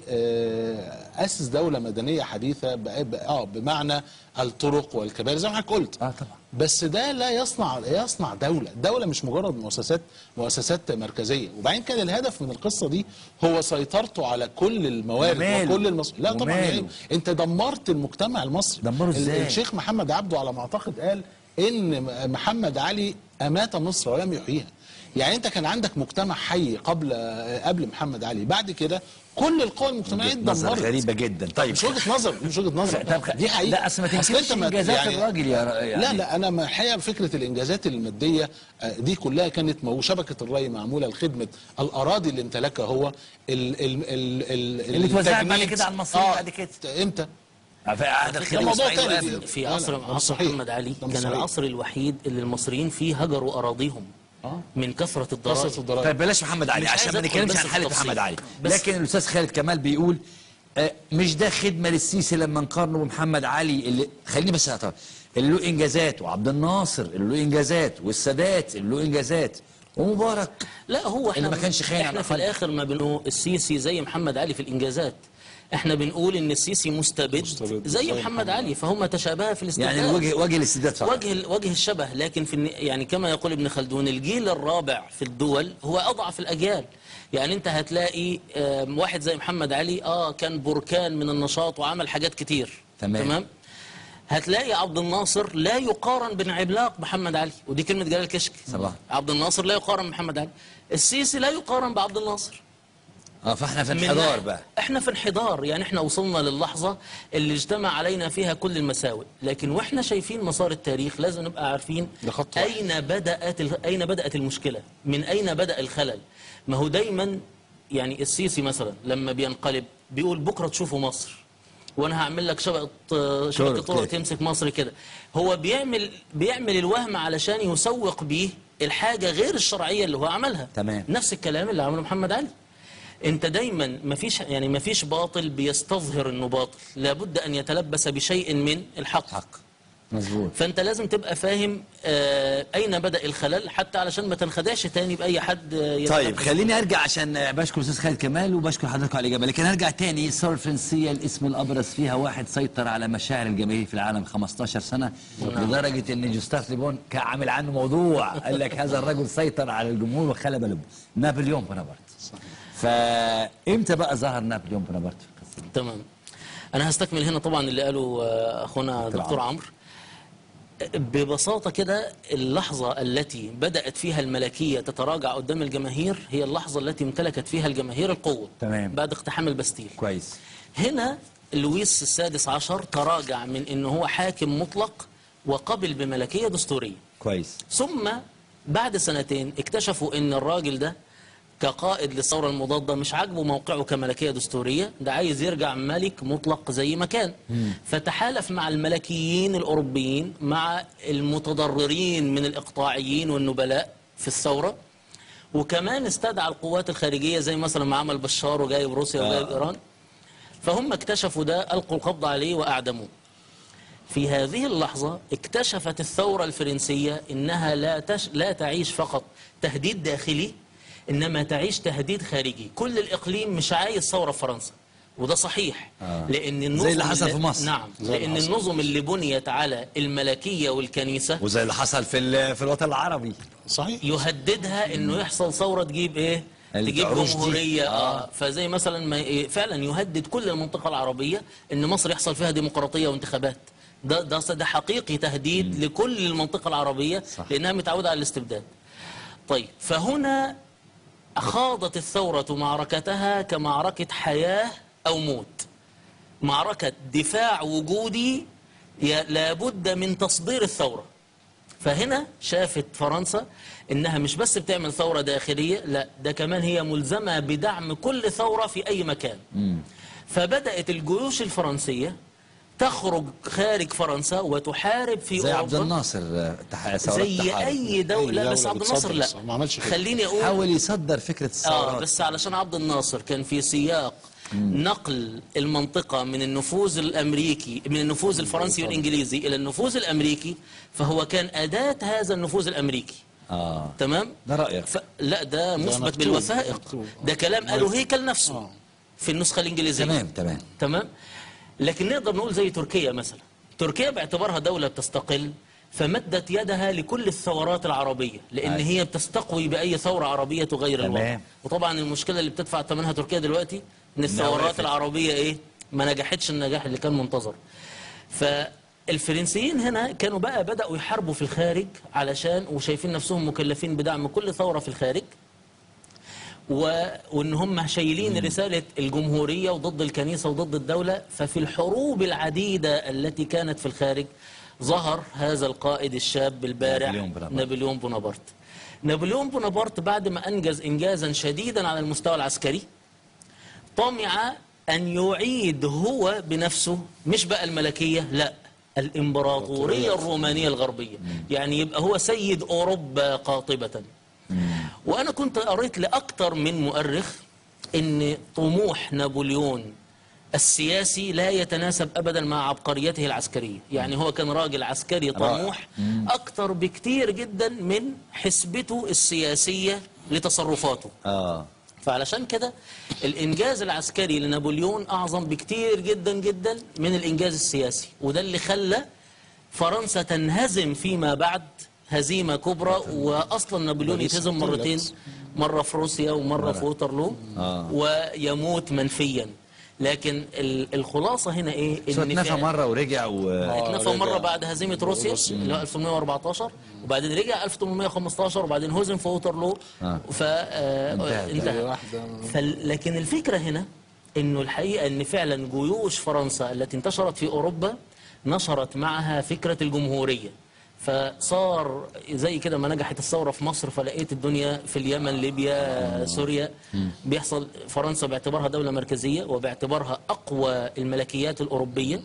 آه، اسس دوله مدنيه حديثه بقى- بقى- اه بمعنى الطرق والكباري زي ما حضرتك قلت اه طبعا بس ده لا يصنع يصنع دوله الدوله مش مجرد مؤسسات مؤسسات مركزيه وبعدين كان الهدف من القصه دي هو سيطرته على كل الموارد وماله؟ وكل المص... لا طبعا وماله؟ يعني انت دمرت المجتمع المصري دمره ال- إزاي؟ الشيخ محمد عبده على ما اعتقد قال ان م- محمد علي امات مصر ولم يحييها يعني انت كان عندك مجتمع حي قبل قبل محمد علي بعد كده كل القوى المجتمعيه نظر اتدمرت غريبه جدا طيب مش وجهه نظر مش وجهه نظر طب خ- دي حقيقه لا، أصل ما تنكرش أنت إنجازات الراجل يا ر- يعني. لا لا انا ما- الحقيقه فكره الانجازات الماديه آه، دي كلها كانت مو- شبكه الري معموله لخدمه الاراضي اللي امتلكها هو ال ال ال ال اللي اتوزعت بعد التجنيد. كده على المصريين آه، بعد كده. امتى في عهد ده الخليفه موضوع إسماعيل تاني وقاسم. دي. في لا، لا، عصر مش عصر صحيح. محمد علي ده مش كان صحيح. العصر الوحيد اللي المصريين فيه هجروا اراضيهم آه. من كثره الضرائب قصه الضرائب طيب بلاش محمد علي مش عشان عايز ما أدخل نتكلمش بس عن في حاله التفصيل. محمد علي بس- لكن الاستاذ خالد كمال بيقول آه، مش ده خدمه للسيسي لما نقارنه بمحمد علي اللي خليني بس أعترف اللي له انجازات وعبد الناصر اللي له انجازات والسادات اللي له انجازات ومبارك لا هو احنا اللي ما كانش خاين على احنا في الأقل. الاخر ما بنقول السيسي زي محمد علي في الانجازات احنا بنقول ان السيسي مستبد, مستبد زي زي محمد محمد علي فهم تشابه في الاستبداد يعني الوجه وجه الاستبداد صح وجه ال- وجه الشبه لكن في الن- يعني كما يقول ابن خلدون الجيل الرابع في الدول هو اضعف الاجيال يعني انت هتلاقي آم، واحد زي محمد علي اه كان بركان من النشاط وعمل حاجات كتير تمام. تمام هتلاقي عبد الناصر لا يقارن بانعلاق محمد علي ودي كلمه جلال كشك صباح. عبد الناصر لا يقارن بمحمد علي السيسي لا يقارن بعبد الناصر اه فاحنا في من انحدار ناحية- بقى احنا في انحدار يعني احنا وصلنا للحظة اللي اجتمع علينا فيها كل المساوئ لكن واحنا شايفين مسار التاريخ لازم نبقى عارفين ده خط واحد. اين بدأت ال- اين بدأت المشكلة من اين بدأ الخلل ما هو دايما يعني السيسي مثلا لما بينقلب بيقول بكرة تشوفوا مصر وانا هعمل لك شبكه شبكه طرق طرق كده. تمسك مصر كده هو بيعمل بيعمل الوهم علشان يسوق بيه الحاجه غير الشرعيه اللي هو عملها تمام. نفس الكلام اللي عمله محمد علي انت دايما مفيش يعني مفيش باطل بيستظهر انه باطل لابد ان يتلبس بشيء من الحق حق مظبوط فانت لازم تبقى فاهم آه اين بدا الخلل حتى علشان ما تنخدعش تاني باي حد آه، طيب يتلبس خليني ارجع عشان آه، بشكر استاذ خالد كمال وبشكر حضرتك على الاجابه لكن هرجع تاني الثوره الفرنسيه الاسم الابرز فيها واحد سيطر على مشاعر الجماهير في العالم 15 سنه لدرجه ان جوستاف ليبون كان عامل عنه موضوع قال لك هذا الرجل سيطر على الجمهور وخلب لبه نابليون بونابرت فامتى بقى ظهر نابليون بونابرت في القصه دي؟ تمام انا هستكمل هنا طبعا اللي قاله آه، اخونا دكتور دكتور عمرو ببساطة كده اللحظة التي بدأت فيها الملكية تتراجع قدام الجماهير هي اللحظة التي امتلكت فيها الجماهير القوة تمام. بعد اقتحام البستيل كويس هنا لويس السادس عشر تراجع من انه هو حاكم مطلق وقبل بملكية دستورية كويس ثم بعد سنتين اكتشفوا ان الراجل ده كقائد للثورة المضادة مش عاجبه موقعه كملكية دستورية ده عايز يرجع ملك مطلق زي ما كان فتحالف مع الملكيين الأوروبيين مع المتضررين من الإقطاعيين والنبلاء في الثورة وكمان استدعى القوات الخارجية زي مثلا ما عمل بشار وجايب روسيا وجايب آه. إيران فهم اكتشفوا ده ألقوا القبض عليه وأعدموه في هذه اللحظة اكتشفت الثورة الفرنسية إنها لا, تش... لا تعيش فقط تهديد داخلي إنما تعيش تهديد خارجي كل الإقليم مش عايز ثورة في فرنسا وده صحيح آه. لأن النظم زي اللي حصل في مصر. نعم زي اللي لأن حصل. النظم اللي بنيت على الملكية والكنيسة وزي اللي حصل في ال- في الوطن العربي صحيح يهددها انه يحصل ثوره تجيب ايه تجيب العروش دي. جمهوريه آه. آه. فزي مثلا ما إيه فعلا يهدد كل المنطقه العربيه ان مصر يحصل فيها ديمقراطيه وانتخابات ده ده ده حقيقي تهديد لكل المنطقه العربيه صح. لانها متعوده على الاستبداد طيب فهنا خاضت الثوره معركتها كمعركه حياه او موت معركه دفاع وجودي ي- لابد من تصدير الثوره فهنا شافت فرنسا انها مش بس بتعمل ثوره داخليه لا ده كمان هي ملزمه بدعم كل ثوره في اي مكان فبدات الجيوش الفرنسيه تخرج خارج فرنسا وتحارب في زي اوروبا عبد الناصر آه، تح- ثورات زي تحارب. اي دوله أي بس دولة عبد الناصر بتصدر لا ما عملش كده. خليني اقول حاول يصدر فكره اه الثورات بس علشان عبد الناصر كان في سياق نقل المنطقة من النفوذ الأمريكي من النفوذ الفرنسي والإنجليزي إلى النفوذ الأمريكي فهو كان أداة هذا النفوذ الأمريكي اه تمام ده رأيك ف... لا ده مثبت مكتوب، بالوثائق مكتوب. ده كلام قاله هيكل نفسه في النسخة الإنجليزية تمام تمام تمام لكن نقدر نقول زي تركيا مثلا تركيا باعتبارها دولة بتستقل فمدت يدها لكل الثورات العربية لأن أيوة. هي بتستقوي بأي ثورة عربية تغير تمام. الوضع وطبعا المشكلة اللي بتدفع ثمنها تركيا دلوقتي إن الثورات وقفت. العربية إيه ما نجحتش النجاح اللي كان منتظر فالفرنسيين هنا كانوا بقى بدأوا يحاربوا في الخارج علشان وشايفين نفسهم مكلفين بدعم كل ثورة في الخارج و... وان هم شايلين رساله الجمهوريه وضد الكنيسه وضد الدوله ففي الحروب العديده التي كانت في الخارج ظهر هذا القائد الشاب البارع نابليون بونابرت. نابليون بونابرت نابليون بونابرت بعد ما انجز انجازا شديدا على المستوى العسكري طمع ان يعيد هو بنفسه مش بقى الملكيه لا الامبراطوريه الرومانيه الغربيه يعني يبقى هو سيد اوروبا قاطبه وانا كنت قريت لاكثر من مؤرخ ان طموح نابليون السياسي لا يتناسب ابدا مع عبقريته العسكريه يعني هو كان راجل عسكري طموح اكثر بكتير جدا من حسبته السياسيه لتصرفاته اه فعلشان كده الانجاز العسكري لنابليون اعظم بكتير جدا جدا من الانجاز السياسي وده اللي خلى فرنسا تنهزم فيما بعد هزيمه كبرى واصلا نابليون باريس يتهزم احتلت. مرتين مره في روسيا ومره في ووترلو ويموت منفيا لكن ال- الخلاصه هنا ايه شو اتنفى فعلا- مره ورجع و اتنفى رجع. مره بعد هزيمه روسيا روسيا. اللي هو 1814 وبعدين رجع 1815 وبعدين هزم في ووترلو آه. ف آه، انتهت. انتهى أي واحدة. فل... لكن الفكرة هنا انه الحقيقة ان فعلا جيوش فرنسا التي انتشرت في اوروبا نشرت معها فكرة الجمهورية فصار زي كده ما نجحت الثورة في مصر فلقيت الدنيا في اليمن ليبيا سوريا بيحصل فرنسا باعتبارها دولة مركزية وباعتبارها أقوى الملكيات الأوروبية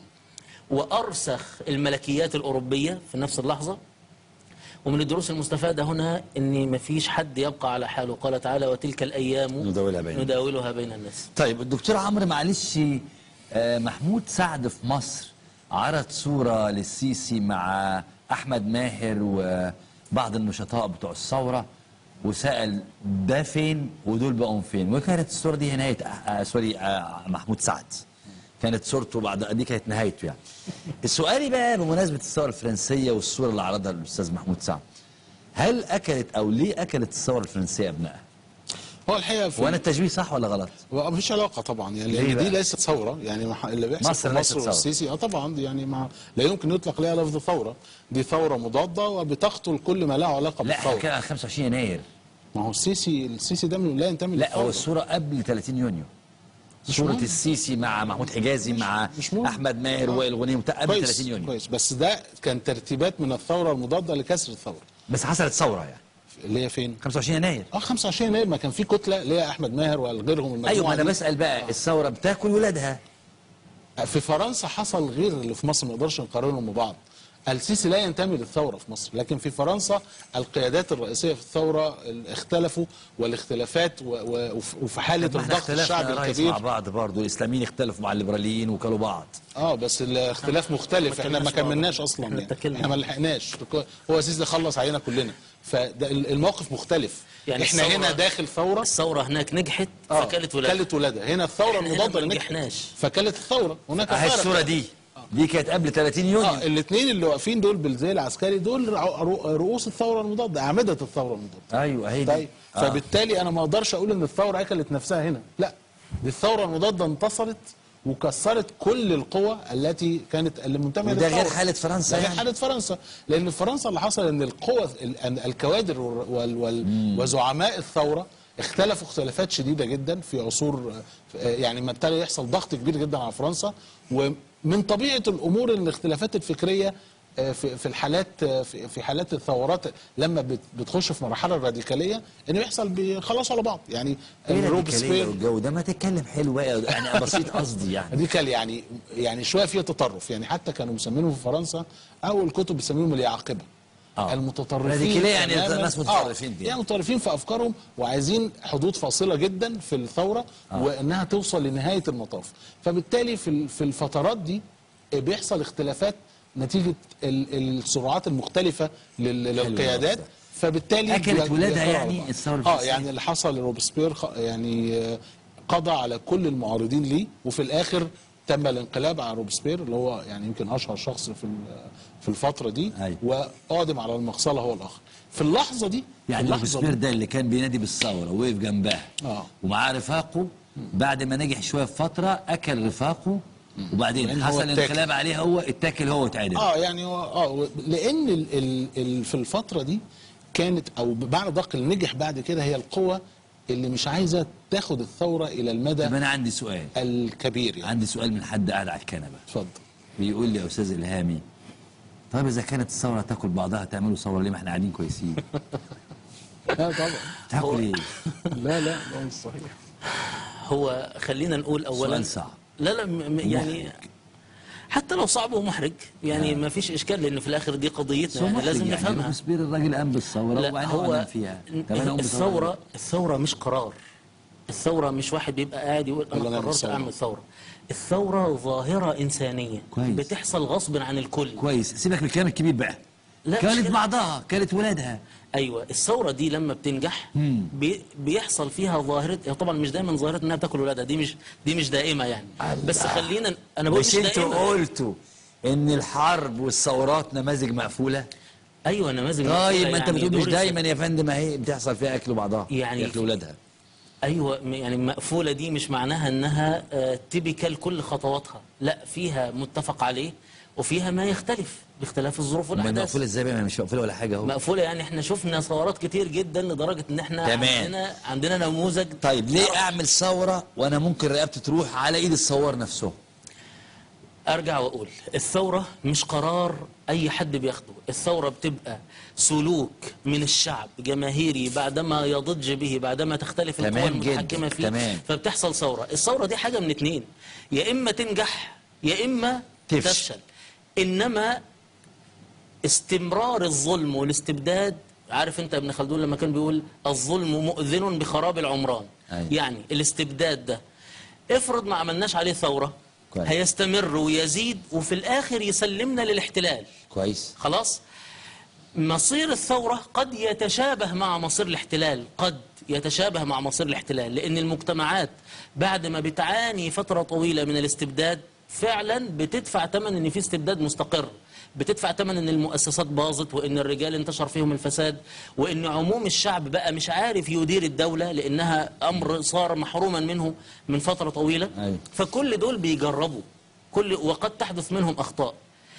وأرسخ الملكيات الأوروبية في نفس اللحظة ومن الدروس المستفادة هنا ان مفيش حد يبقى على حاله قال تعالى وتلك الايام نداولها بين الناس. نداولها بين الناس طيب الدكتور عمرو معلش آه، محمود سعد في مصر عرض صورة للسيسي مع أحمد ماهر وبعض النشطاء بتوع الثورة وسأل ده فين ودول بقوا فين وكانت الصورة دي نهاية آه، سوري آه، محمود سعد كانت صورته بعد دي كانت نهايته يعني السؤال بقى بمناسبة الثورة الفرنسية والصورة اللي عرضها الأستاذ محمود سعد هل أكلت أو ليه أكلت الثورة الفرنسية أبنائها؟ هو الحقيقه في وأنا التشبيه صح ولا غلط؟ هو مفيش علاقه طبعا يعني ليه لان بقى؟ دي ليست ثوره يعني مح- اللي بيحصل مصر في ليست مصر ثورة. والسيسي اه طبعا دي يعني ما لا يمكن يطلق لها لفظ ثوره دي ثوره مضاده وبتقتل كل ما له علاقه لا احنا بالثوره بنتكلم عن 25 يناير ما هو السيسي السيسي ده من- لا ينتمي لا هو للثورة. الصورة قبل 30 يونيو مش صورة مهم. السيسي مع محمود حجازي مع مش مهم. أحمد ماهر آه. وائل غنيم بتاع قبل كويس 30 يونيو كويس بس ده كان ترتيبات من الثوره المضاده لكسر الثوره بس حصلت ثورة يعني اللي هي فين؟ 25 يناير اه 25 يناير ما كان في كتله اللي هي احمد ماهر وغيرهم المجموعه أيوة ما أنا دي. بسأل بقى الثورة بتاكل ولادها في فرنسا حصل غير اللي في مصر ما نقدرش نقارنهم ببعض السيسي لا ينتمي للثوره في مصر لكن في فرنسا القيادات الرئيسيه في الثوره اختلفوا والاختلافات و- و- وف- وفي حاله ما احنا الضغط اختلفنا الشعبي يا ريس الكبير مع بعض برضه الإسلاميين اختلفوا مع الليبراليين وكلوا بعض اه بس الاختلاف مختلف احنا ما كملناش بعض. كملناش اصلا احنا يعني اتكلنا. احنا ما لحقناش هو السيسي ده خلص علينا كلنا فالموقف مختلف يعني احنا الثورة- هنا داخل ثوره الثورة هناك نجحت آه، فكلت ولادها كلت ولادها هنا الثوره إحنا هنا المضاده ما اللي نجحت نجحناش. فكلت الثوره هناك أهي فرق. الصورة دي دي كانت قبل 30 اه يونيو الاثنين اللي واقفين دول بالزي العسكري دول رع- رؤ- رؤوس الثوره المضاده اعمده الثوره المضاده أيوة هي طيب دي آه. فبالتالي انا ما اقدرش اقول ان الثوره اكلت نفسها هنا لا دي الثوره المضاده انتصرت وكسرت كل القوى التي كانت اللي منتميه وده غير للثورة. حالة فرنسا ده غير يعني. حاله فرنسا لان في فرنسا اللي حصل ان القوى ال- الكوادر وال وال وزعماء الثوره اختلفوا اختلافات شديده جدا في عصور آه، يعني ما ابتدى يحصل ضغط كبير جدا على فرنسا ومن طبيعه الامور ان الاختلافات الفكريه آه، في في الحالات آه، في في حالات الثورات لما بت- بتخش في مرحله الراديكاليه ان بيحصل بيخلصوا على بعض يعني ايه الراديكالية روبسبير والجو ده ما تتكلم حلو بقى يعني بسيط قصدي يعني راديكال يعني يعني شويه فيها تطرف يعني حتى كانوا مسمينهم في فرنسا اول كتب بيسميهم اليعاقبه آه. المتطرفين راديكالية يعني تماماً. ناس متطرفين آه. دي. يعني متطرفين في افكارهم وعايزين حدود فاصله جدا في الثوره آه. وانها توصل لنهايه المطاف فبالتالي في ال- في الفترات دي بيحصل اختلافات نتيجه ال- السرعات المختلفه لل- للقيادات ده. فبالتالي أكلت بي- ولادها بيختاروا يعني بعض. الثورة اه الفرنسية؟ يعني اللي حصل لروبسبير خ- يعني آه، قضى على كل المعارضين ليه وفي الاخر تم الانقلاب على روبسبير اللي هو يعني يمكن اشهر شخص في ال- في الفتره دي أيوة. وقادم على المغسله هو الاخر في اللحظه دي في يعني اللحظه روبسبير دي ده اللي كان بينادي بالثوره ووقف جنبها آه. ومعاه رفاقه بعد ما نجح شويه في فتره اكل رفاقه وبعدين لأن هو حصل اتاكل. انقلاب عليه هو اتاكل هو واتعدل اه يعني هو اه و- لان ال ال ال في الفتره دي كانت او بمعنى دق اللي نجح بعد كده هي القوه اللي مش عايزه تاخد الثوره الى المدى طب انا عندي سؤال الكبير يعني عندي سؤال من حد قاعد على الكنبه اتفضل بيقول لي يا استاذ الهامي طيب اذا كانت الثوره تاكل بعضها تعملوا ثوره ليه ما احنا قاعدين كويسين لا طبعا تاكل ايه لا لا ده مش صحيح هو خلينا نقول اولا سؤال صعب. لا لا م- م- يعني محرج. حتى لو صعب ومحرج يعني ما فيش اشكال لان في الاخر دي قضيتنا يعني محرج لازم يعني نفهمها روبسبير الراجل قام بالثوره لا وبعدين هو هو نام فيها طب أنا أقوم بثورة الثوره الثوره مش قرار الثوره مش واحد بيبقى قاعد يقول ولا انا نعمل قررت ثورة. اعمل ثوره الثوره ظاهره انسانيه كويس. بتحصل غصب عن الكل كويس سيبك من الكلام الكبير بقى لا، مش كانت كده. بعضها كانت ولادها ايوه الثوره دي لما بتنجح بي بيحصل فيها ظاهره هي طبعا مش دايما ظاهره انها بتاكل ولادها دي مش دي مش دائمه يعني بس خلينا انا بقول مش مش انتوا دائمه قلتوا ان الحرب والثورات نماذج مقفوله ايوه نماذج طيب مقفولة ما انت يعني بتقول مش دور دايما يا فندم اهي بتحصل فيها اكل بعضها يعني ياكل في- ولادها ايوه م- يعني مقفوله دي مش معناها انها تيبيكال كل خطواتها لا فيها متفق عليه وفيها ما يختلف باختلاف الظروف امال والاحداث مقفوله ازاي بقى ما مش مقفوله ولا حاجه اهو مقفوله يعني احنا شفنا ثورات كتير جدا لدرجه ان احنا تمام. عندنا عندنا نموذج طيب ليه اعمل ثوره وانا ممكن رقبتي تروح على ايد الثوار نفسه ارجع واقول الثوره مش قرار اي حد بياخده الثوره بتبقى سلوك من الشعب جماهيري بعدما يضج به بعدما تختلف القوى تمام جدا، المتحكمه فيه تمام. فبتحصل ثوره الثوره دي حاجه من اتنين يا اما تنجح يا اما تفشل. تفشل انما استمرار الظلم والاستبداد عارف انت ابن خلدون لما كان بيقول الظلم مؤذن بخراب العمران أيوة. يعني الاستبداد ده افرض ما عملناش عليه ثورة كويس. هيستمر ويزيد وفي الآخر يسلمنا للاحتلال كويس خلاص مصير الثورة قد يتشابه مع مصير الاحتلال قد يتشابه مع مصير الاحتلال لأن المجتمعات بعد ما بتعاني فترة طويلة من الاستبداد فعلا بتدفع ثمن ان في استبداد مستقر بتدفع ثمن ان المؤسسات باظت وان الرجال انتشر فيهم الفساد وان عموم الشعب بقى مش عارف يدير الدولة لانها امر صار محروما منه من فترة طويلة أيوة. فكل دول بيجربوا كل وقد تحدث منهم اخطاء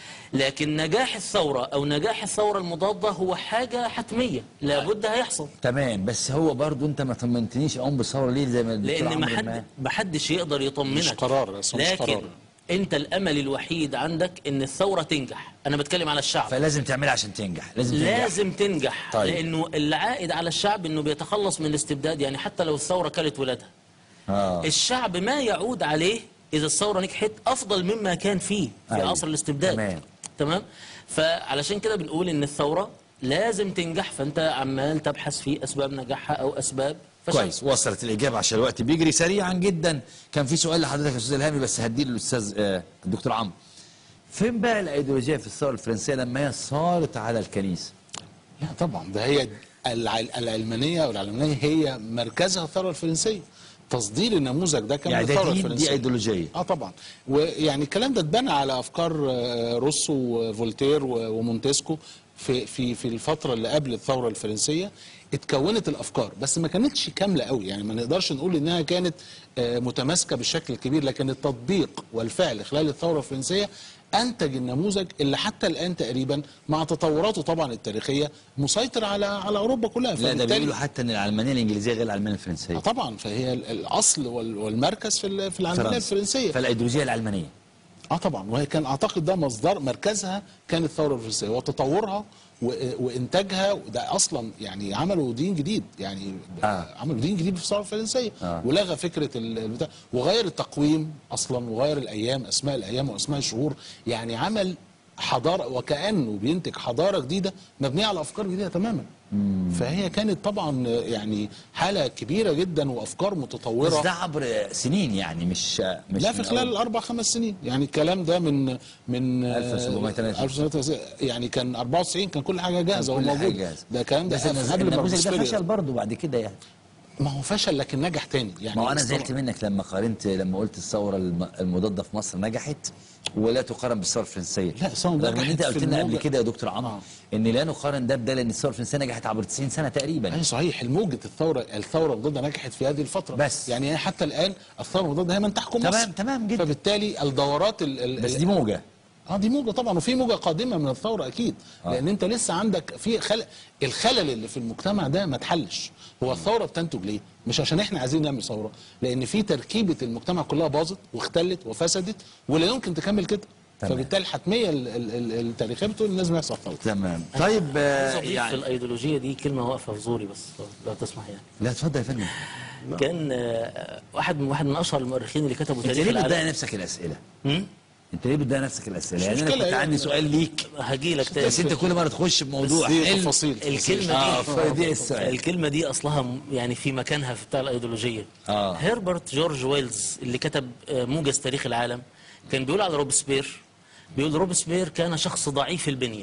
لكن نجاح الثورة أو نجاح الثورة المضادة هو حاجة حتمية لابد هيحصل تمام بس هو برضو انت ما طمنتنيش اقوم بثوره ليه زي ما الدكتور لأن ما عمرو حد ما- ما حدش يقدر يطمنك مش قرار، بس هو مش لكن قرار. أنت الأمل الوحيد عندك إن الثورة تنجح أنا بتكلم على الشعب فلازم تعملها عشان تنجح لازم تنجح لازم تنجح طيب. لأنه العائد على الشعب إنه بيتخلص من الاستبداد يعني حتى لو الثورة كلت ولادها اه الشعب ما يعود عليه إذا الثورة نجحت أفضل مما كان فيه في أيوة. عصر الاستبداد تمام. تمام فعلشان كده بنقول إن الثورة لازم تنجح فأنت عمال تبحث في أسباب نجاحها أو أسباب فشلها كويس وصلت الاجابه عشان الوقت بيجري سريعا جدا كان في سؤال لحضرتك يا استاذ الهامي بس هديه للاستاذ آه، الدكتور عمرو فين بقى الايديولوجيه في الثوره الفرنسيه لما هي صارت على الكنيسه لا طبعا ده هي الع- العلمانيه والعلمانيه هي مركزها الثوره الفرنسيه تصدير النموذج ده كان يعني من ده الثوره دين، الفرنسيه دي ايديولوجيه اه طبعا ويعني الكلام ده اتبنى على افكار آه، روسو وفولتير و- ومونتسكو في في في الفتره اللي قبل الثوره الفرنسيه اتكونت الافكار بس ما كانتش كامله قوي يعني ما نقدرش نقول انها كانت آه، متماسكه بالشكل الكبير لكن التطبيق والفعل خلال الثوره الفرنسيه انتج النموذج اللي حتى الان تقريبا مع تطوراته طبعا التاريخيه مسيطر على على اوروبا كلها لا ده فبالتالي- بيقولوا حتى ان العلمانيه الانجليزيه غير العلمانيه آه الفرنسيه طبعا فهي ال- الاصل وال- والمركز في ال- في العلمانيه فرنسا. الفرنسيه فالايديولوجيه العلمانيه اه طبعا وهي كان اعتقد ده مصدر مركزها كان الثوره الفرنسيه وتطورها و- وانتاجها ده اصلا يعني عملوا دين جديد يعني آه. عملوا دين جديد في الثوره الفرنسيه آه. ولغى فكره ال- البتاع وغير التقويم اصلا وغير الايام اسماء الايام واسماء الشهور يعني عمل حضاره وكانه بينتج حضاره جديده مبنيه على افكار جديده تماما فهي كانت طبعا يعني حاله كبيره جدا وافكار بس متطوره ده عبر سنين يعني مش مش لا في من خلال أول. الاربع خمس سنين يعني الكلام ده من من 1793. 1793 يعني كان 94 كان كل حاجه جاهزه كل وموجود حاجة جاهزة. ده الكلام ده بس النز- قبل ما النموذج ده روبسبير- فشل برضه بعد كده يعني ما هو فشل لكن نجح تاني يعني ما هو انا استمر. زعلت منك لما قارنت لما قلت الثوره الم- المضاده في مصر نجحت ولا تقارن بالثوره الفرنسيه لا، الثورة رغم ان نجحت انت في قلت لنا قبل الموجة. كده يا دكتور عمرو آه. ان لا نقارن ده بده لان الثوره الفرنسيه نجحت عبر 90 سنه تقريبا اي صحيح الموجة الثورة الثورة المضادة نجحت في هذه الفترة بس. يعني هي حتى الآن الثورة المضادة هي من تحكم تمام، مصر تمام جدا. فبالتالي الدورات ال ال بس دي موجه اه دي موجة طبعا وفي موجة قادمة من الثورة أكيد آه. لأن أنت لسه عندك في خل... الخلل اللي في المجتمع ده ما اتحلش هو الثورة بتنتج ليه؟ مش عشان احنا عايزين نعمل ثورة لأن في تركيبة المجتمع كلها باظت واختلت وفسدت ولا يمكن تكمل كده تمام. فبالتالي الحتمية ال- ال- ال- التاريخية بتقول إن لازم يحصل ثورة تمام طيب عايز آه، اضيف في يعني الايديولوجيه دي كلمه واقفه في زوري بس لو تسمح يعني لا اتفضل يا فندم كان آه، واحد من واحد من اشهر المؤرخين اللي كتبوا انت تاريخ ليه بتضايق العالم نفسك الاسئله؟ هم؟ انت ليه بتضايق نفسك الاسئله؟ يعني انا مشكلة كنت يعني. عندي سؤال ليك هجي لك تاني بس انت كل مره تخش بموضوع دي حلو تفاصيل الكلمة اه دي فدي السؤال الكلمة دي أصلها م- يعني في مكانها في بتاع الأيديولوجية آه. هربرت جورج ويلز اللي كتب آه، موجز تاريخ العالم كان بيقول على روبسبير بيقول روبسبير كان شخص ضعيف البنية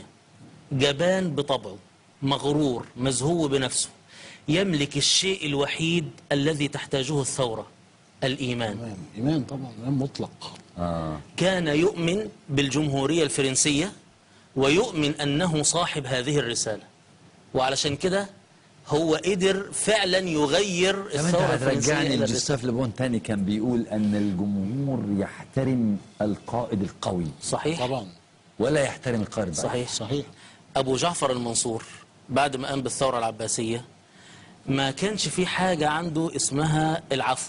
جبان بطبعه مغرور مزهو بنفسه يملك الشيء الوحيد الذي تحتاجه الثورة الإيمان إمام إمام طبعا إمام مطلق اه كان يؤمن بالجمهورية الفرنسية ويؤمن أنه صاحب هذه الرسالة وعلشان كده هو قدر فعلا يغير طب انت الثورة الفرنسية هترجعني إلى الرسالة لجوستاف لبون تاني كان بيقول ان الجمهور يحترم القائد القوي صحيح طبعا ولا يحترم القائد الضعيف صحيح صحيح أبو جعفر المنصور بعد ما قام بالثورة العباسية ما كانش في حاجة عنده اسمها العفو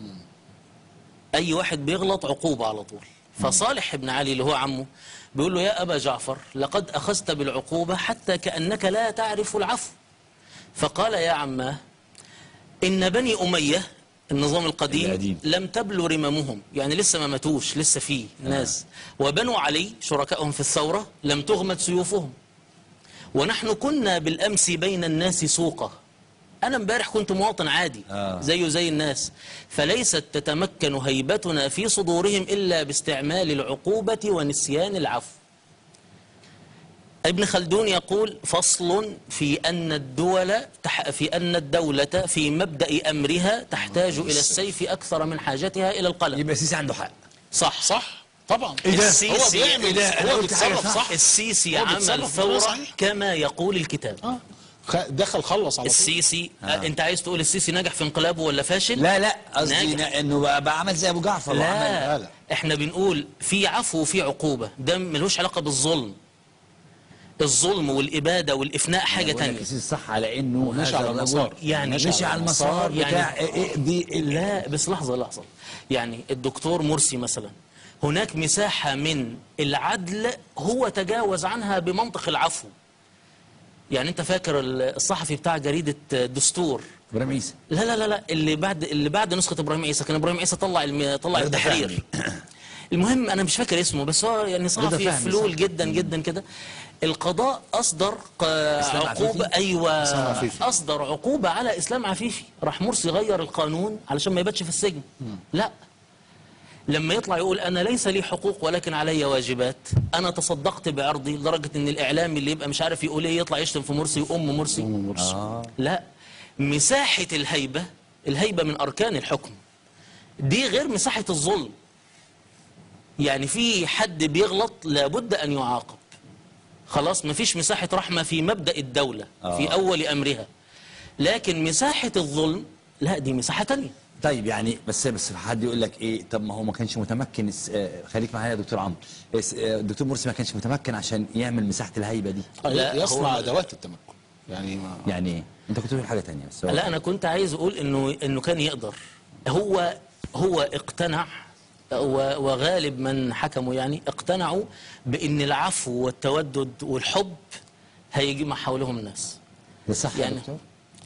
أي واحد بيغلط عقوبة على طول فصالح بن علي اللي هو عمه بيقول له يا أبا جعفر لقد أخذت بالعقوبة حتى كأنك لا تعرف العفو فقال يا عماه إن بني أمية النظام القديم القديم. لم تبلو رممهم يعني لسه ما ماتوش لسه في ناس وبنو علي شركائهم في الثورة لم تغمد سيوفهم ونحن كنا بالأمس بين الناس سوقة أنا امبارح كنت مواطن عادي آه. زيه زي الناس فليست تتمكن هيبتنا في صدورهم إلا باستعمال العقوبة ونسيان العفو ابن خلدون يقول فصل في أن الدول تح في أن الدولة في مبدأ أمرها تحتاج إلى السيف أكثر من حاجتها إلى القلم يبقى سيسي عنده حق صح صح طبعا إيه ده؟ هو السيسي بيعمل إيه ده؟ أنا هو قلت حاجة بيتصرف صح. صح السيسي هو عمل بيتصرف ثورة بطريقة صحيحة. كما يقول الكتاب اه خ- دخل خلص على طول السيسي آه. انت عايز تقول السيسي نجح في انقلابه ولا فاشل لا لا قصدي ناجح. انه بقى, بقى عمل زي ابو جعفر وعمل- لا, لا، لا. احنا بنقول في عفو وفي عقوبة ده ملوش علاقة بالظلم الظلم والإبادة والإفناء حاجة بقول لك تانية السيسي صح على انه مشي هذا على الرجل المسار. يعني مشي على المسار يعني- بتاع إيه إيه دي لا بس لحظة لحظة يعني الدكتور مرسي مثلا هناك مساحة من العدل هو تجاوز عنها بمنطق العفو يعني انت فاكر الصحفي بتاع جريدة دستور ابراهيم عيسى لا لا لا لا اللي بعد اللي بعد نسخة ابراهيم عيسى كان ابراهيم عيسى طلع الم... طلع رضا التحرير المهم انا مش فاكر اسمه بس هو يعني رضا صحفي فهمي، فلول صح. جدا جدا كده القضاء اصدر ق- إسلام عقوبة عفيفي؟ ايوه إسلام عفيفي. اصدر عقوبة على اسلام عفيفي راح مرسي غير القانون علشان ما يباتش في السجن لا لما يطلع يقول انا ليس لي حقوق ولكن علي واجبات انا تصدقت بعرضي لدرجه ان الاعلامي اللي يبقى مش عارف يقول ايه يطلع يشتم في مرسي وام مرسي مرسي. اه لا مساحة الهيبة الهيبة من أركان الحكم دي غير مساحة الظلم يعني في حد بيغلط لابد أن يعاقب خلاص مفيش مساحة رحمة في مبدأ الدولة آه. في أول أمرها لكن مساحة الظلم لا دي مساحة تانية طيب يعني بس بس حد يقول لك ايه طب ما هو ما كانش متمكن الس- آه، خليك معايا يا دكتور عمرو الس- آه، الدكتور مرسي ما كانش متمكن عشان يعمل مساحه الهيبه دي آه، لا، يصنع هو- ادوات التمكن يعني ما يعني ايه انت كنت بتقول حاجه تانية بس هو- لا أنا كنت عايز أقول إنه إنه كان يقدر هو هو اقتنع و- وغالب من حكموا يعني اقتنعوا بأن العفو والتودد والحب هيجمع حولهم الناس ده صح يا يعني دكتور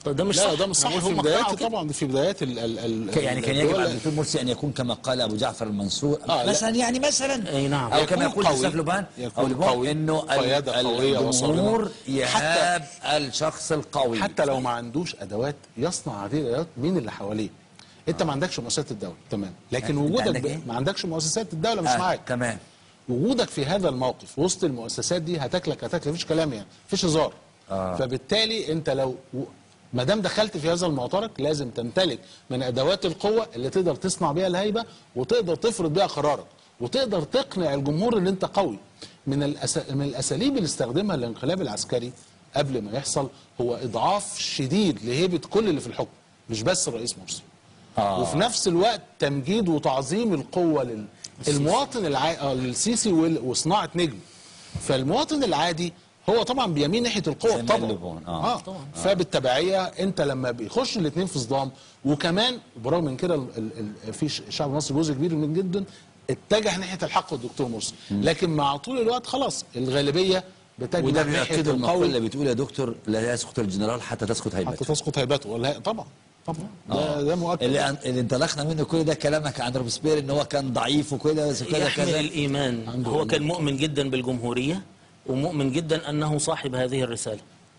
طب ده مش لا صح لا ده مش صح أنا بقول في هم بدايات اقتنعوا كده. طبعا في بدايات ال ال ال ك- يعني كان يجب الدول- على الدكتور مرسي ان يكون كما قال ابو جعفر المنصور آه، لا. مثلا يعني مثلا أي نعم. او كما يكون يقول قوي. يوسف لبان يكون او لبان قوي. انه ال- قيادة ال- قوية الجمهور وصارمة. يهاب الشخص القوي حتى لو ما عندوش ادوات يصنع هذه الادوات مين اللي حواليه انت ما عندكش مؤسسات الدوله تمام لكن أنت وجودك عندك ب... إيه؟ ما عندكش مؤسسات الدوله مش آه، معاك تمام وجودك في هذا الموقف وسط المؤسسات دي هتاكلك هتاكلك مفيش كلام يعني مفيش هزار آه. فبالتالي انت لو ما دام دخلت في هذا المعترك لازم تمتلك من ادوات القوه اللي تقدر تصنع بيها الهيبه وتقدر تفرض بيها قرارك وتقدر تقنع الجمهور ان انت قوي من الأس... من الاساليب اللي استخدمها الانقلاب العسكري قبل ما يحصل هو اضعاف شديد لهيبه كل اللي في الحكم مش بس الرئيس مرسي آه. وفي نفس الوقت تمجيد وتعظيم القوه لل... المواطن العادي آه للسيسي وال- وصناعه نجم فالمواطن العادي هو طبعا بيميل ناحيه القوه زي ما طبعا اللبون، آه. آه. فبالتبعيه انت لما بيخش الاثنين في صدام وكمان برغم من كده ال- ال- ال- في ش- الشعب المصري جزء كبير من جدا اتجه ناحيه الحق والدكتور مرسي لكن مع طول الوقت خلاص الغالبيه بتجه وده ناحيه بيأكد المقولة القوي اللي بتقول يا دكتور لا يسقط الجنرال حتى تسقط حتى هيبته تسقط هيبته ولا طبعا طبعا ده, ده مؤكد اللي, اللي انطلقنا منه كل ده كلامك عن روبسبير ان هو كان ضعيف وكده بس كده يحمل كذا الإيمان عنده هو إيمان. كان مؤمن جدا بالجمهورية ومؤمن جدا أنه صاحب هذه الرسالة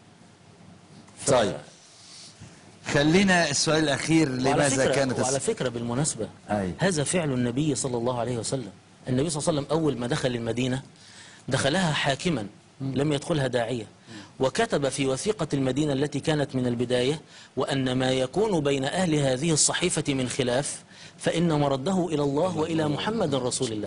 طيب خلينا السؤال الاخير وعلى لماذا فكرة كانت وعلى الس- فكرة بالمناسبة أي. هذا فعل النبي صلى الله عليه وسلم النبي صلى الله عليه وسلم أول ما دخل المدينة دخلها حاكما لم يدخلها داعية وكتب في وثيقة المدينة التي كانت من البداية وأن ما يكون بين أهل هذه الصحيفة من خلاف فإن مرده إلى الله وإلى محمد رسول الله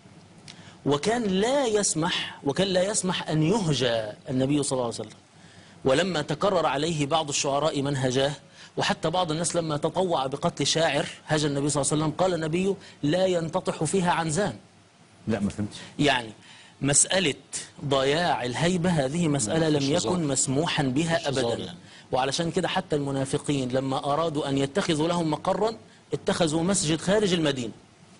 وكان لا يسمح وكان لا يسمح أن يهجى النبي صلى الله عليه وسلم ولما تكرر عليه بعض الشعراء من هجاه وحتى بعض الناس لما تطوع بقتل شاعر هجى النبي صلى الله عليه وسلم قال النبي لا ينتطح فيها عنزان لا ما فهمتش يعني مسألة ضياع الهيبة هذه مسألة لم مفيش هزار. يكن مسموحا بها مفيش هزار أبدا يعني. وعلشان كده حتى المنافقين لما أرادوا أن يتخذوا لهم مقرا اتخذوا مسجد خارج المدينة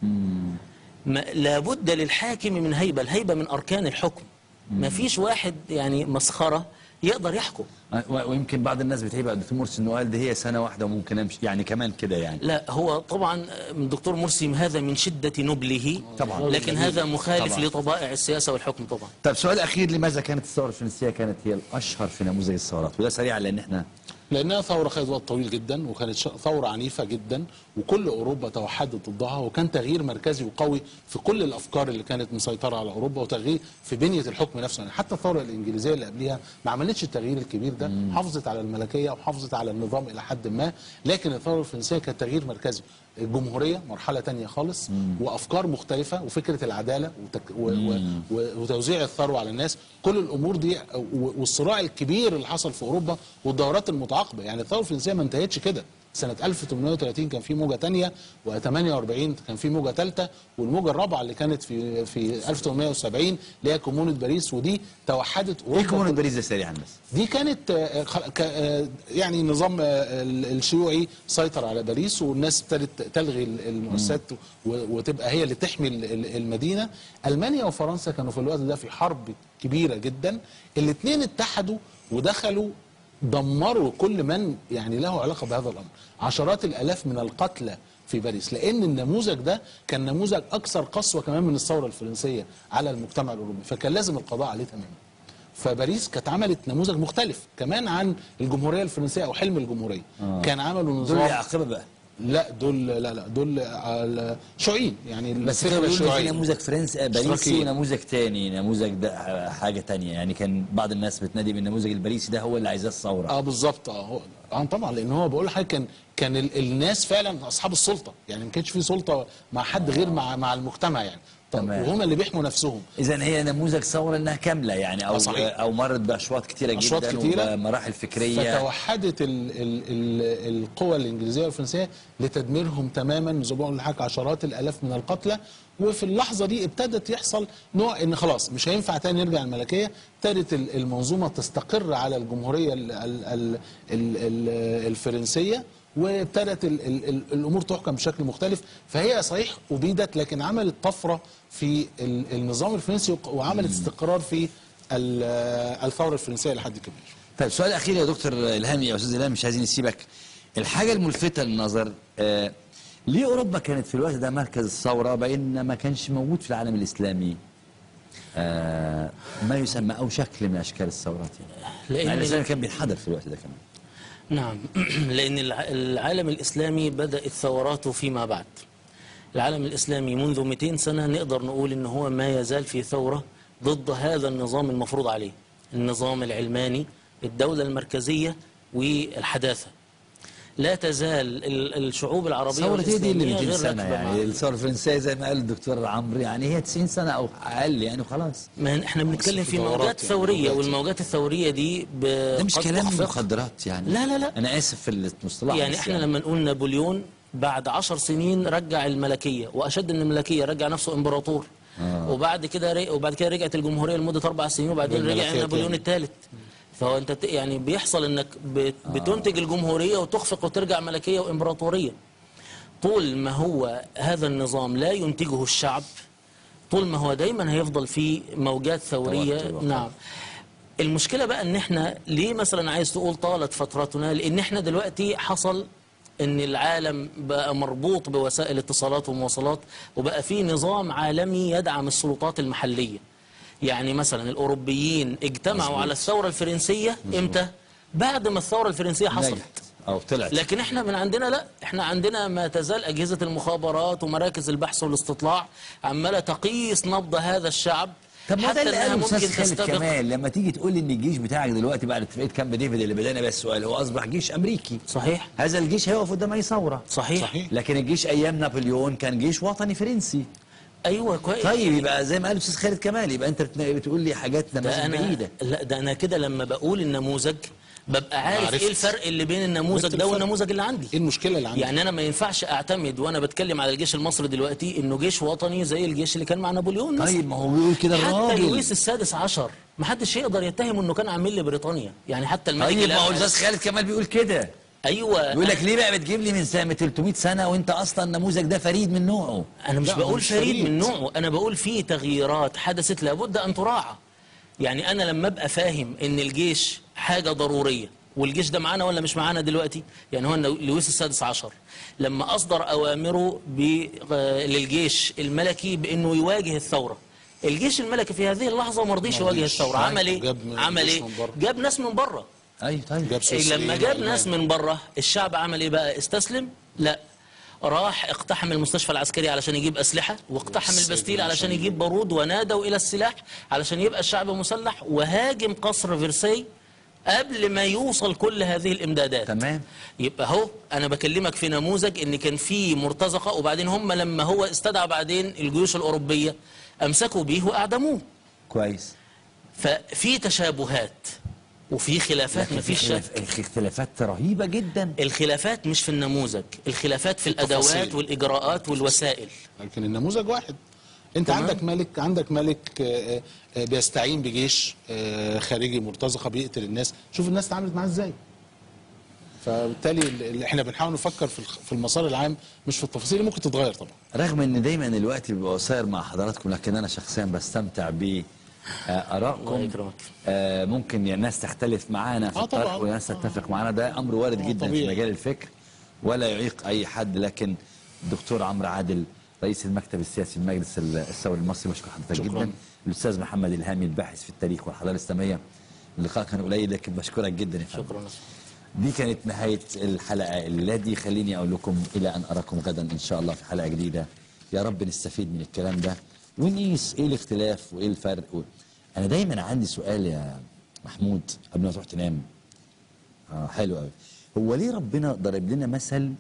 ما لابد للحاكم من هيبة الهيبة من أركان الحكم ما فيش واحد يعني مسخرة يقدر يحكم و- ويمكن بعض الناس بتهيب على الدكتور مرسي انه قال ده هي سنه واحده وممكن امشي يعني كمان كده يعني لا هو طبعا الدكتور مرسي هذا من شدة نبله طبعاً. لكن هذا مخالف طبعاً. لطبائع السياسة والحكم طبعا طب سؤال اخير لماذا كانت الثوره الفرنسيه كانت هي الاشهر في نموذج الثورات وده سريعا لان احنا لانها ثوره خدت وقت طويل جدا وكانت ش- ثوره عنيفه جدا وكل اوروبا توحدت ضدها وكان تغيير مركزي وقوي في كل الافكار اللي كانت مسيطره على اوروبا وتغيير في بنيه الحكم نفسه يعني حتى الثوره الانجليزيه اللي قبلها ما عملتش التغيير الكبير ده حافظت على الملكيه وحافظت على النظام الى حد ما لكن الثوره الفرنسيه كانت تغيير مركزي الجمهوريه مرحله تانية خالص وافكار مختلفه وفكره العداله وتك و و و وتوزيع الثروه على الناس كل الامور دي و- والصراع الكبير اللي حصل في اوروبا والدورات المتعاقبه يعني الثوره الفرنسيه ما انتهتش كده سنة 1830 كان في موجة تانية و48 كان في موجة ثالثة والموجة الرابعة اللي كانت في في 1870 اللي هي كومونة باريس ودي توحدت ايه اوروبا كومون باريس ده سريعا بس دي كانت آه، خ- ك- آه، يعني النظام آه، ال- الشيوعي سيطر على باريس والناس ابتدت تلغي ال- المؤسسات و- وتبقى هي اللي تحمي ال- ال- المدينه المانيا وفرنسا كانوا في الوقت ده في حرب كبيره جدا الاثنين اتحدوا ودخلوا دمروا كل من يعني له علاقه بهذا الامر عشرات الالاف من القتلى في باريس لان النموذج ده كان نموذج اكثر قسوه كمان من الثوره الفرنسيه على المجتمع الاوروبي فكان لازم القضاء عليه تماما فباريس كانت عملت نموذج مختلف كمان عن الجمهوريه الفرنسيه او حلم الجمهوريه آه. كان عملوا دول نظام اللي عاقبه بقى لا دول لا لا دول على- شيوعيين يعني بس الفكره كانوا بيقولوا إن في الشيوعيه نموذج فرنسي باريسي اشتراكية. ونموذج تاني نموذج ده حاجه تانية يعني كان بعض الناس بتنادي بالنموذج الباريسي ده هو اللي عايزاه الثوره اه بالظبط اه هو اه طبعا لان هو بقول حاجه كان كان ال- الناس فعلا اصحاب السلطه يعني ما كانش في سلطه مع حد غير مع مع المجتمع يعني طب تمام. وهم اللي بيحموا نفسهم اذا هي نموذج ثوره انها كامله يعني او آه، صحيح. او مرت باشواط كتيره أشواط جدا كتيرة. ومراحل فكريه فتوحدت ال ال ال القوى الانجليزيه والفرنسيه لتدميرهم تماما زي ما بقول لحضرتك عشرات الالاف من القتلى وفي اللحظه دي ابتدت يحصل نوع ان خلاص مش هينفع تاني نرجع الملكيه ابتدت ال- المنظومه تستقر على الجمهوريه ال ال ال ال ال الفرنسيه وابتدت ال ال ال الامور تحكم بشكل مختلف فهي صحيح ابيدت لكن عملت طفره في ال النظام الفرنسي وق- وعملت استقرار في ال- الثوره الفرنسيه لحد كبير طيب سؤال اخير يا دكتور الهام يا استاذ الهام مش عايزين نسيبك الحاجه الملفته للنظر آه ليه اوروبا كانت في الوقت ده مركز الثوره بينما ما كانش موجود في العالم الاسلامي آه ما يسمى او شكل من اشكال الثورات يعني لأن مع الاسلام كان بينحدر في الوقت ده كمان نعم لأن الع- العالم الإسلامي بدأت ثوراته فيما بعد العالم الإسلامي منذ 200 سنة نقدر نقول إن هو ما يزال في ثورة ضد هذا النظام المفروض عليه النظام العلماني الدولة المركزية والحداثة لا تزال ال- الشعوب العربية ثورة ايه دي اللي والإسلامية 200 غير سنه راكبة يعني مع- الثوره الفرنسيه زي ما قال الدكتور عمرو يعني هي 90 سنه او اقل يعني وخلاص ما احنا بنتكلم في تطورات موجات يعني، ثورية موجات. والموجات الثورية دي ب- ده مش قد كلام تخفق مخدرات يعني لا لا لا انا اسف في المصطلح يعني بس احنا لما نقول نابليون بعد عشر سنين رجع الملكيه واشد من الملكيه رجع نفسه امبراطور آه. وبعد كده ري... وبعد كده رجعت الجمهوريه لمده اربع سنين وبعدين رجع بالملكية نابليون تاني. الثالث فهو انت ت- يعني بيحصل انك بت... بتنتج الجمهوريه وتخفق وترجع ملكيه وامبراطوريه طول ما هو هذا النظام لا ينتجه الشعب طول ما هو دايما هيفضل في موجات ثوريه توتر وخوف. نعم المشكله بقى ان احنا ليه مثلا عايز تقول طالت فترتنا لان احنا دلوقتي حصل ان العالم بقى مربوط بوسائل اتصالات ومواصلات وبقى في نظام عالمي يدعم السلطات المحليه يعني مثلا الاوروبيين اجتمعوا مظبوط. على الثوره الفرنسيه امتى بعد ما الثوره الفرنسيه حصلت نجحت او طلعت لكن احنا من عندنا لا احنا عندنا ما تزال اجهزه المخابرات ومراكز البحث والاستطلاع عماله تقيس نبض هذا الشعب طب ما ده حتى اللي انها قاله ممكن الاستاذ خالد تستبق كمال لما تيجي تقول لي ان الجيش بتاعك دلوقتي بعد اتفاقيه كامب ديفيد اللي بدانا بيها السؤال هو اصبح جيش امريكي صحيح هذا الجيش هيقف قدام اي ثوره صحيح, صحيح. لكن الجيش ايام نابليون كان جيش وطني فرنسي ايوه كويس طيب يبقى زي ما قال الاستاذ خالد كمال يبقى انت بت- بتقول لي حاجات ده نماذج انا بعيده لا ده انا كده لما بقول النموذج ببقى عارف عرفت. ايه الفرق اللي بين النموذج عرفت ده الفرق. والنموذج اللي عندي ايه المشكله اللي عندك يعني انا ما ينفعش اعتمد وانا بتكلم على الجيش المصري دلوقتي انه جيش وطني زي الجيش اللي كان مع نابليون مثلا. طيب ما هو بيقول كده حتى الراجل لويس السادس عشر ما حدش يقدر يتهم انه كان عامل لبريطانيا يعني حتى الملك طيب ما هو الأول- الاستاذ خالد كمال بيقول كده ايوه بيقول لك ليه بقى بتجيب لي من سنه 300 سنه وانت اصلا النموذج ده فريد من نوعه انا مش لا، هو بقول مش فريد فريد. من نوعه انا بقول في تغييرات حدثت لابد ان تراعى يعني انا لما ابقى فاهم ان الجيش حاجه ضروريه والجيش ده معانا ولا مش معانا دلوقتي يعني هو النو- لويس السادس عشر لما اصدر اوامره ب- آه، للجيش الملكي بانه يواجه الثوره الجيش الملكي في هذه اللحظه ما رضيش يواجه مرضيش. الثوره عمل ايه جاب عمل ناس ايه من بره. جاب ناس من بره ايوه طيب جاب إيه سويسريين لما جاب وألمان. ناس من بره الشعب عمل ايه بقى استسلم لا راح اقتحم المستشفى العسكري علشان يجيب اسلحه واقتحم والسجن البستيل علشان عشان يجيب بارود ونادوا الى السلاح علشان يبقى الشعب مسلح وهاجم قصر فرساي قبل ما يوصل كل هذه الامدادات تمام. يبقى اهو انا بكلمك في نموذج ان كان في مرتزقه وبعدين هم لما هو استدعى بعدين الجيوش الاوروبيه امسكوا بيه واعدموه كويس ففي تشابهات وفي خلافات لكن ما في فيش شك خلاف- اختلافات رهيبه جدا الخلافات مش في النموذج الخلافات في الادوات التفاصيل. والاجراءات والوسائل لكن النموذج واحد انت تمام. عندك ملك عندك ملك آه، آه، بيستعين بجيش آه، خارجي مرتزقه بيقتل الناس شوف الناس اتعاملت معاه ازاي فبالتالي ال- ال- احنا بنحاول نفكر في الخ- في المسار العام مش في التفاصيل اللي ممكن تتغير طبعا رغم ان دايما الوقت بيبقى قصير مع حضراتكم لكن انا شخصيا بستمتع ب آه، الله ارائكم يكرمك. آه، ممكن يعني الناس تختلف معانا في آه الطرح طبعاً. وناس تتفق معانا ده امر وارد آه جدا في طبيعي. مجال الفكر ولا يعيق اي حد لكن الدكتور عمرو عادل رئيس المكتب السياسي بمجلس ال- الثوري المصري بشكر حضرتك شكراً. جدا الاستاذ محمد الهامي الباحث في التاريخ والحضاره الاسلاميه اللقاء كان قليل لكن بشكرك جدا يا فندم. شكرا دي كانت نهاية الحلقة الليلة دي خليني أقول لكم إلى أن أراكم غدا إن شاء الله في حلقة جديدة يا رب نستفيد من الكلام ده ونقيس إيه الاختلاف وإيه الفرق و... أنا دايما عندي سؤال يا محمود قبل ما تروح تنام آه حلو قوي هو ليه ربنا ضرب لنا مثل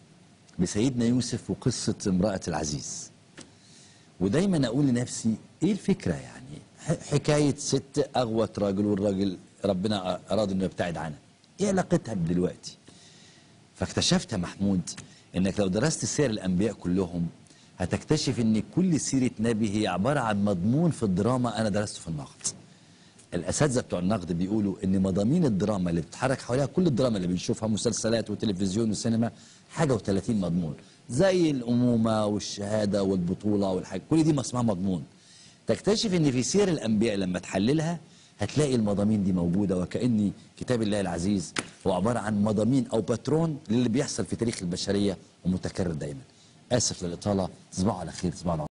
بسيدنا يوسف وقصة امرأة العزيز ودايما اقول لنفسي ايه الفكره يعني ح- حكايه ست اغوت راجل والراجل ربنا اراد انه يبتعد عنها ايه علاقتها بدلوقتي فاكتشفت يا محمود انك لو درست سير الانبياء كلهم هتكتشف ان كل سيره نبي هي عباره عن مضمون في الدراما انا درسته في النقد الاساتذه بتوع النقد بيقولوا ان مضامين الدراما اللي بتتحرك حواليها كل الدراما اللي بنشوفها مسلسلات وتلفزيون وسينما حاجه و30 مضمون زي الامومه والشهاده والبطوله والحاجة كل دي ما اسمها مضمون تكتشف ان في سير الانبياء لما تحللها هتلاقي المضامين دي موجوده وكأن كتاب الله العزيز هو عباره عن مضامين او باترون للي بيحصل في تاريخ البشريه ومتكرر دايما اسف للاطاله تصبحوا على خير تصبحوا على